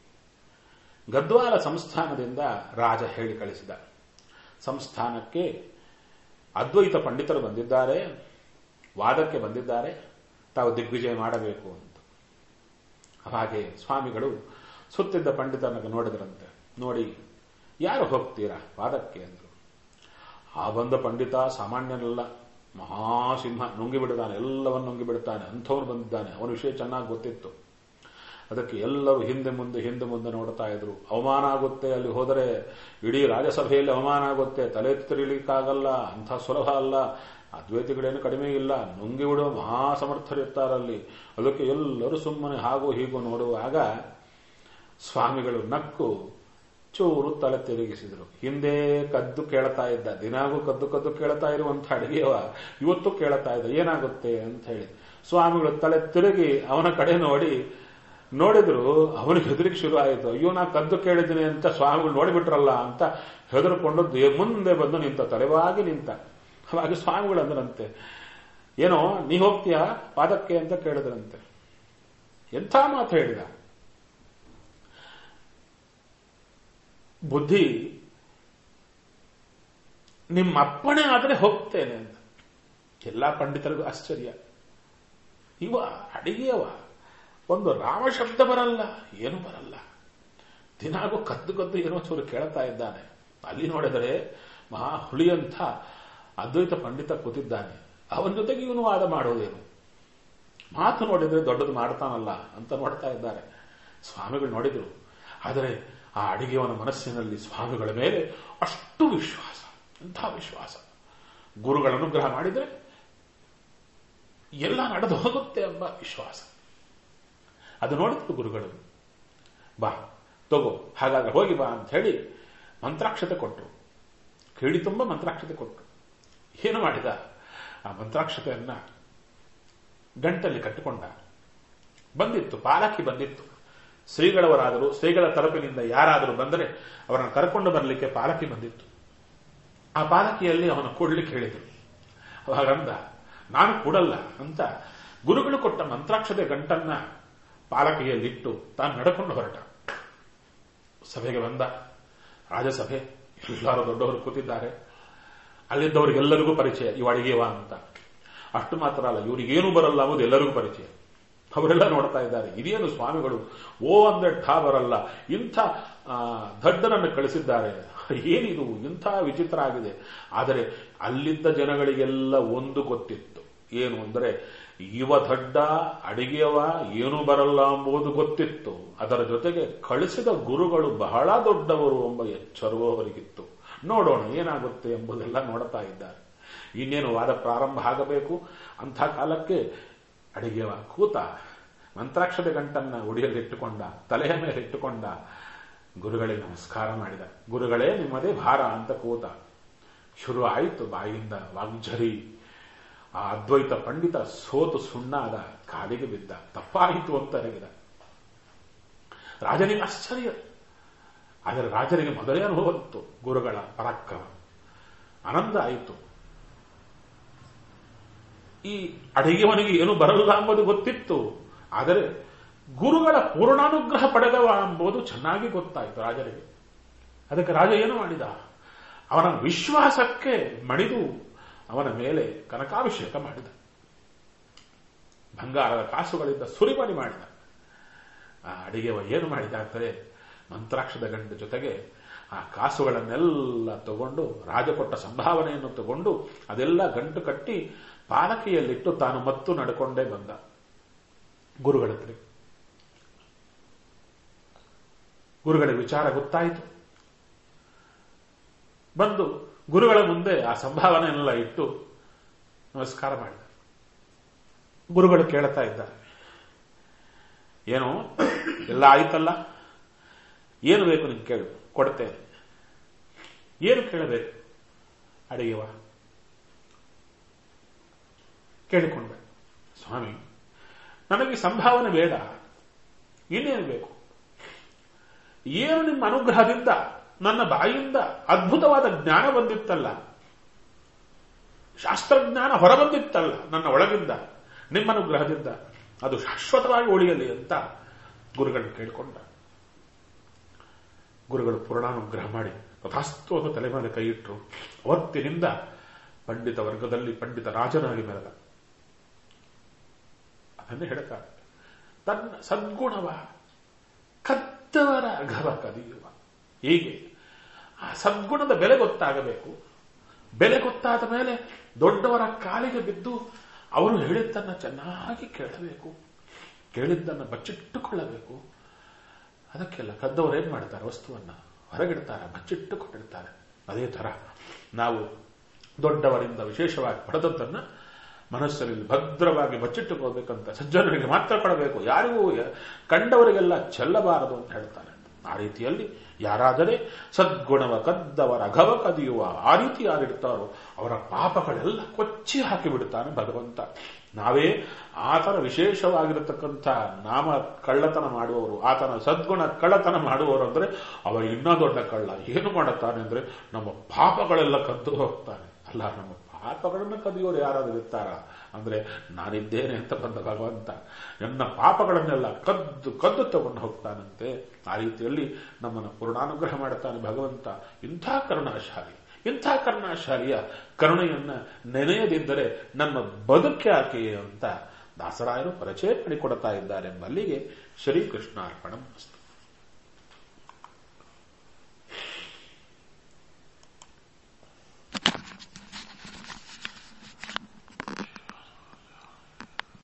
ಗದ್ವಾಲ ಸಂಸ್ಥಾನದಿಂದ ರಾಜ ಹೇಳಿ ಕಳಿಸಿದ ಸಂಸ್ಥಾನಕ್ಕೆ ಅದ್ವೈತ ಪಂಡಿತರು ಬಂದಿದ್ದಾರೆ ವಾದಕ್ಕೆ ಬಂದಿದ್ದಾರೆ ತಾವು ದಿಗ್ವಿಜಯ ಮಾಡಬೇಕು ಅಂತ ಹಾಗೆ ಸ್ವಾಮಿಗಳು ಸುತ್ತಿದ್ದ ಪಂಡಿತರನ್ನ ನೋಡಿದ್ರಂತೆ ನೋಡಿ ಯಾರು ಹೋಗ್ತೀರಾ ವಾದಕ್ಕೆ ಅಂದ್ರು ಆ ಬಂದ ಪಂಡಿತ ಸಾಮಾನ್ಯನಲ್ಲ ಮಹಾಸಿಂಹ ನುಂಗಿ ಬಿಡುತ್ತಾನೆ ಎಲ್ಲವನ್ನು ನುಂಗಿ ಬಿಡುತ್ತಾನೆ ಅಂಥವನು ಬಂದಿದ್ದಾನೆ ಅವನ ವಿಷಯ ಚೆನ್ನಾಗಿ ಗೊತ್ತಿತ್ತು ಅದಕ್ಕೆ ಎಲ್ಲರೂ ಹಿಂದೆ ಮುಂದೆ ಹಿಂದೆ ಮುಂದೆ ನೋಡ್ತಾ ಇದ್ರು ಅವಮಾನ ಆಗುತ್ತೆ ಅಲ್ಲಿ ಹೋದರೆ ಇಡೀ ರಾಜ್ಯಸಭೆಯಲ್ಲಿ ಅವಮಾನ ಆಗುತ್ತೆ ತಲೆ ತಿರುಗಲಿಕ್ಕಾಗಲ್ಲ ಅಂಥ ಸುಲಭ ಅಲ್ಲ ಅದ್ವೈತಿಗಳೇನು ಕಡಿಮೆ ಇಲ್ಲ ನುಂಗಿ ಬಿಡುವ ಮಹಾಸಮರ್ಥರಿರ್ತಾರಲ್ಲಿ ಅದಕ್ಕೆ ಎಲ್ಲರೂ ಸುಮ್ಮನೆ ಹಾಗೂ ಹೀಗೂ ನೋಡುವಾಗ ಸ್ವಾಮಿಗಳು ನಕ್ಕು ಚೂರು ತಲೆ ತಿರುಗಿಸಿದ್ರು ಹಿಂದೆ ಕದ್ದು ಕೇಳ್ತಾ ಇದ್ದ ದಿನಾಗೂ ಕದ್ದು ಕದ್ದು ಕೇಳ್ತಾ ಇರುವಂತ ಅಡಿಗೆಯವ ಇವತ್ತು ಕೇಳ್ತಾ ಇದ್ದ ಏನಾಗುತ್ತೆ ಅಂತ ಹೇಳಿ ಸ್ವಾಮಿಗಳು ತಲೆ ತಿರುಗಿ ಅವನ ಕಡೆ ನೋಡಿ ನೋಡಿದ್ರು ಅವನಿಗೆ ಹೆದರಿಕೆ ಶುರು ಆಯಿತು ಅಯ್ಯೋ ನಾ ಕದ್ದು ಕೇಳಿದ್ದೀನಿ ಅಂತ ಸ್ವಾಮಿಗಳು ನೋಡಿಬಿಟ್ರಲ್ಲ ಅಂತ ಹೆದರ್ಕೊಂಡು ದೇ- ಮುಂದೆ ಬಂದು ನಿಂತ ತಲೆವಾಗಿ ನಿಂತ ಅವಾಗ ಸ್ವಾಮಿಗಳು ಅಂದ್ರಂತೆ ಏನೋ ನೀ ಹೋಗ್ತೀಯಾ ಪಾದಕ್ಕೆ ಅಂತ ಕೇಳಿದ್ರಂತೆ ಎಂಥ ಮಾತು ಹೇಳಿದ ಬುದ್ಧಿ ನಿಮ್ಮ ಅಪ್ಪಣೆ ಆದರೆ ಹೋಗ್ತೇನೆ ಅಂತ ಎಲ್ಲ ಪಂಡಿತರಿಗೂ ಆಶ್ಚರ್ಯ ಇವ ಅಡಿಗೆಯವ ಒಂದು ರಾಮ ಶಬ್ದ ಬರಲ್ಲ ಏನು ಬರಲ್ಲ ದಿನಾಗೂ ಕದ್ದು ಕದ್ದು ಏನೋ ಚೂರು ಕೇಳ್ತಾ ಇದ್ದಾನೆ ಅಲ್ಲಿ ನೋಡಿದರೆ ಮಹಾ ಹುಳಿಯಂಥ ಅದ್ವೈತ ಪಂಡಿತ ಕೂತಿದ್ದಾನೆ ಅವನ ಜೊತೆಗೆ ಇವನು ವಾದ ಮಾಡೋದೇನು ಮಾತು ನೋಡಿದ್ರೆ ದೊಡ್ಡದು ಮಾಡ್ತಾನಲ್ಲ ಅಂತ ನೋಡ್ತಾ ಇದ್ದಾರೆ ಸ್ವಾಮಿಗಳು ನೋಡಿದ್ರು ಆದರೆ ಆ ಅಡಿಗೆಯವನ ಮನಸ್ಸಿನಲ್ಲಿ ಸ್ವಾಮಿಗಳ ಮೇಲೆ ಅಷ್ಟು ವಿಶ್ವಾಸ ಎಂಥ ವಿಶ್ವಾಸ ಗುರುಗಳ ಅನುಗ್ರಹ ಮಾಡಿದರೆ ಎಲ್ಲ ನಡೆದು ಹೋಗುತ್ತೆ ಎಂಬ ವಿಶ್ವಾಸ ಅದು ನೋಡಿದ್ರು ಗುರುಗಳು ಬಾ ತಗೋ ಹಾಗಾದ್ರೆ ಹೋಗಿ ಬಾ ಅಂತ ಹೇಳಿ ಮಂತ್ರಾಕ್ಷತೆ ಕೊಟ್ಟರು ಕಿಡಿ ತುಂಬ ಮಂತ್ರಾಕ್ಷತೆ ಕೊಟ್ಟರು ಏನು ಮಾಡಿದ ಆ ಮಂತ್ರಾಕ್ಷತೆಯನ್ನ ಗಂಟಲ್ಲಿ ಕಟ್ಟಿಕೊಂಡ ಬಂದಿತ್ತು ಪಾಲಕಿ ಬಂದಿತ್ತು ಶ್ರೀಗಳವರಾದರೂ ಶ್ರೀಗಳ ತರಪಿನಿಂದ ಯಾರಾದರೂ ಬಂದರೆ ಅವರನ್ನು ಕರ್ಕೊಂಡು ಬರಲಿಕ್ಕೆ ಪಾಲಕಿ ಬಂದಿತ್ತು ಆ ಪಾಲಕಿಯಲ್ಲಿ ಅವನು ಕೊಡ್ಲಿಕ್ಕೆ ಹೇಳಿದರು ಅವಾಗಂದ ನಾನು ಕೊಡಲ್ಲ ಅಂತ ಗುರುಗಳು ಕೊಟ್ಟ ಮಂತ್ರಾಕ್ಷತೆ ಗಂಟನ್ನ ಪಾಲಕಿಯಲ್ಲಿಟ್ಟು ತಾನು ನಡ್ಕೊಂಡು ಹೊರಟ ಸಭೆಗೆ ಬಂದ ರಾಜಸಭೆ ಎಲ್ಲರೂ ದೊಡ್ಡವರು ಕೂತಿದ್ದಾರೆ ಅಲ್ಲಿದ್ದವರಿಗೆಲ್ಲರಿಗೂ ಪರಿಚಯ ಇವ ಅಡಿಗೆವ ಅಂತ ಅಷ್ಟು ಮಾತ್ರ ಅಲ್ಲ ಇವರಿಗೇನು ಬರಲ್ಲ ಅನ್ನೋದು ಎಲ್ಲರಿಗೂ ಪರಿಚಯ ಅವರೆಲ್ಲ ನೋಡ್ತಾ ಇದ್ದಾರೆ ಇದೇನು ಸ್ವಾಮಿಗಳು ಓ ಅಂದ್ರೆ ಠಾ ಬರಲ್ಲ ಇಂಥ ದಡ್ಡನನ್ನು ಕಳಿಸಿದ್ದಾರೆ ಏನಿದು ಇಂಥ ವಿಚಿತ್ರ ಆಗಿದೆ ಆದರೆ ಅಲ್ಲಿದ್ದ ಜನಗಳಿಗೆಲ್ಲ ಒಂದು ಗೊತ್ತಿತ್ತು ಏನು ಅಂದರೆ ಇವ ದಡ್ಡ ಅಡಿಗೆಯವ ಏನು ಬರಲ್ಲ ಎಂಬುದು ಗೊತ್ತಿತ್ತು ಅದರ ಜೊತೆಗೆ ಕಳಿಸಿದ ಗುರುಗಳು ಬಹಳ ದೊಡ್ಡವರು ಎಂಬ ಎಚ್ಚರವೂ ಅವರಿಗಿತ್ತು ನೋಡೋಣ ಏನಾಗುತ್ತೆ ಎಂಬುದೆಲ್ಲ ನೋಡ್ತಾ ಇದ್ದಾರೆ ಇನ್ನೇನು ವಾದ ಪ್ರಾರಂಭ ಆಗಬೇಕು ಅಂಥ ಕಾಲಕ್ಕೆ ಅಡಿಗೆವ ಕೂತ ಮಂತ್ರಾಕ್ಷರ ಗಂಟನ್ನ ಉಡಿಯಲ್ಲಿಟ್ಟುಕೊಂಡ ತಲೆಯ ಮೇಲೆ ಇಟ್ಟುಕೊಂಡ ಗುರುಗಳಿಗೆ ನಮಸ್ಕಾರ ಮಾಡಿದ ಗುರುಗಳೇ ನಿಮ್ಮದೇ ಭಾರ ಅಂತ ಕೂತ ಶುರು ಆಯಿತು ಬಾಯಿಂದ ವಾಗ್ಝರಿ ಆ ಅದ್ವೈತ ಪಂಡಿತ ಸೋತು ಸುಣ್ಣಾದ ಕಾಲಿಗೆ ಬಿದ್ದ ತಪ್ಪಾಯಿತು ಅಂತ ಅರಗಿದ ರಾಜನಿಗೆ ಆಶ್ಚರ್ಯ ಆದರೆ ರಾಜನಿಗೆ ಮೊದಲೇ ಅನುಭವತ್ತು ಗುರುಗಳ ಪರಾಕ್ರಮ ಆನಂದ ಆಯಿತು ಈ ಅಡಿಗೆವನಿಗೆ ಏನು ಬರಲ್ಲ ಎಂಬುದು ಗೊತ್ತಿತ್ತು ಆದರೆ ಗುರುಗಳ ಪೂರ್ಣಾನುಗ್ರಹ ಪಡೆದವ ಎಂಬುದು ಚೆನ್ನಾಗಿ ಗೊತ್ತಾಯಿತು ರಾಜರಿಗೆ ಅದಕ್ಕೆ ರಾಜ ಏನು ಮಾಡಿದ ಅವನ ವಿಶ್ವಾಸಕ್ಕೆ ಮಣಿದು ಅವನ ಮೇಲೆ ಕನಕಾಭಿಷೇಕ ಮಾಡಿದ ಬಂಗಾರದ ಕಾಸುಗಳಿಂದ ಸುರಿಮಣಿ ಮಾಡಿದ ಆ ಅಡಿಗೆವ ಏನು ಮಾಡಿದ ಅಂದರೆ ಮಂತ್ರಾಕ್ಷದ ಗಂಡ ಜೊತೆಗೆ ಆ ಕಾಸುಗಳನ್ನೆಲ್ಲ ತಗೊಂಡು ರಾಜ ಕೊಟ್ಟ ಸಂಭಾವನೆಯನ್ನು ತಗೊಂಡು ಅದೆಲ್ಲ ಗಂಟು ಕಟ್ಟಿ ಪಾಲಕಿಯಲ್ಲಿಟ್ಟು ತಾನು ಮತ್ತು ನಡ್ಕೊಂಡೇ ಬಂದ ಗುರುಗಳ ಹತ್ರ ಗುರುಗಳ ವಿಚಾರ ಗೊತ್ತಾಯಿತು ಬಂದು ಗುರುಗಳ ಮುಂದೆ ಆ ಸಂಭಾವನೆಯನ್ನೆಲ್ಲ ಇಟ್ಟು ನಮಸ್ಕಾರ ಮಾಡಿದ ಗುರುಗಳು ಕೇಳ್ತಾ ಇದ್ದಾರೆ ಏನು ಎಲ್ಲ ಆಯ್ತಲ್ಲ ಏನು ಬೇಕು ನಿಂಗೆ ಕೇಳು ಕೊಡ್ತೇನೆ ಏನು ಕೇಳಬೇಕು ಅಡಿಗೆವ ಕೇಳಿಕೊಂಡ ಸ್ವಾಮಿ ನನಗೆ ಸಂಭಾವನೆ ಬೇಡ ಇನ್ನೇನು ಬೇಕು ಏನು ನಿಮ್ಮ ಅನುಗ್ರಹದಿಂದ ನನ್ನ ಬಾಯಿಯಿಂದ ಅದ್ಭುತವಾದ ಜ್ಞಾನ ಬಂದಿತ್ತಲ್ಲ ಶಾಸ್ತ್ರಜ್ಞಾನ ಹೊರಬಂದಿತ್ತಲ್ಲ ನನ್ನ ಒಳಗಿಂದ ನಿಮ್ಮ ಅನುಗ್ರಹದಿಂದ ಅದು ಶಾಶ್ವತವಾಗಿ ಉಳಿಯಲಿ ಅಂತ ಗುರುಗಳನ್ನು ಕೇಳಿಕೊಂಡ ಗುರುಗಳು ಪೂರ್ಣಾನುಗ್ರಹ ಮಾಡಿ ತಥಾಸ್ತು ಅಂತ ತಲೆ ಮೇಲೆ ಕೈ ಇಟ್ಟರು ಅವತ್ತಿನಿಂದ ಪಂಡಿತ ವರ್ಗದಲ್ಲಿ ಪಂಡಿತ ರಾಜನಾಗಿ ಮೆರೆದ ಅದನ್ನೇ ಹೇಳ್ತಾರೆ ತನ್ನ ಸದ್ಗುಣವ ಕದ್ದವರ ಅಘವ ಕದಿಯುವ ಹೀಗೆ ಆ ಸದ್ಗುಣದ ಬೆಲೆ ಗೊತ್ತಾಗಬೇಕು ಬೆಲೆ ಗೊತ್ತಾದ ಮೇಲೆ ದೊಡ್ಡವರ ಕಾಲಿಗೆ ಬಿದ್ದು ಅವರು ಹೇಳಿದ್ದನ್ನು ಚೆನ್ನಾಗಿ ಕೇಳಬೇಕು ಕೇಳಿದ್ದನ್ನು ಬಚ್ಚಿಟ್ಟುಕೊಳ್ಳಬೇಕು ಅದಕ್ಕೆಲ್ಲ ಕದ್ದವರು ಏನ್ ಮಾಡ್ತಾರೆ ವಸ್ತುವನ್ನ ಹೊರಗಿಡ್ತಾರೆ ಬಚ್ಚಿಟ್ಟುಕೊಂಡಿರ್ತಾರೆ ಅದೇ ತರ ನಾವು ದೊಡ್ಡವರಿಂದ ವಿಶೇಷವಾಗಿ ಪಡೆದದ್ದನ್ನ ಮನಸ್ಸಲ್ಲಿ ಭದ್ರವಾಗಿ ಬಚ್ಚಿಟ್ಟುಕೋಬೇಕಂತ ಸಜ್ಜನರಿಗೆ ಮಾತ್ರ ಕೊಡಬೇಕು ಯಾರಿಗೂ ಕಂಡವರಿಗೆಲ್ಲ ಚೆಲ್ಲಬಾರದು ಅಂತ ಹೇಳ್ತಾರೆ ಆ ರೀತಿಯಲ್ಲಿ ಯಾರಾದರೆ ಸದ್ಗುಣವ ಕದ್ದವರ ಅಘವ ಕದಿಯುವ ಆ ರೀತಿ ಯಾರಿರ್ತಾರೋ ಅವರ ಪಾಪಗಳೆಲ್ಲ ಕೊಚ್ಚಿ ಹಾಕಿ ಬಿಡುತ್ತಾನೆ ಭಗವಂತ ನಾವೇ ಆತನ ವಿಶೇಷವಾಗಿರತಕ್ಕಂಥ ನಾಮ ಕಳ್ಳತನ ಮಾಡುವವರು ಆತನ ಸದ್ಗುಣ ಕಳ್ಳತನ ಮಾಡುವವರು ಅಂದ್ರೆ ಅವ ಇನ್ನೂ ದೊಡ್ಡ ಕಳ್ಳ ಏನು ಮಾಡುತ್ತಾನೆ ಅಂದ್ರೆ ನಮ್ಮ ಪಾಪಗಳೆಲ್ಲ ಕದ್ದು ಹೋಗ್ತಾನೆ ಅಲ್ಲ ನಮ್ಮ ಪಾಪಗಳನ್ನು ಕದಿಯೋರು ಯಾರಾದರೂ ಇರ್ತಾರ ಅಂದ್ರೆ ನಾನಿದ್ದೇನೆ ಅಂತ ಬಂದ ಭಗವಂತ ನನ್ನ ಪಾಪಗಳನ್ನೆಲ್ಲ ಕದ್ದು ಕದ್ದು ತಗೊಂಡು ಹೋಗ್ತಾನಂತೆ ಆ ರೀತಿಯಲ್ಲಿ ನಮ್ಮನ್ನು ಪೂರ್ಣಾನುಗ್ರಹ ಮಾಡ್ತಾನೆ ಭಗವಂತ ಇಂಥ ಕರುಣಾಶಾಲಿ ಇಂಥ ಕರುಣಾಶಾಲಿಯ ಕರುಣೆಯನ್ನ ನೆನೆಯದಿದ್ದರೆ ನಮ್ಮ ಬದುಕ್ಯಾಕೆ ಅಂತ ದಾಸರಾಯರು ಪರಿಚಯ ಮಾಡಿಕೊಡ್ತಾ ಇದ್ದಾರೆ ಎಂಬಲ್ಲಿಗೆ ಶ್ರೀಕೃಷ್ಣಾರ್ಪಣಂ ಅಸ್ತು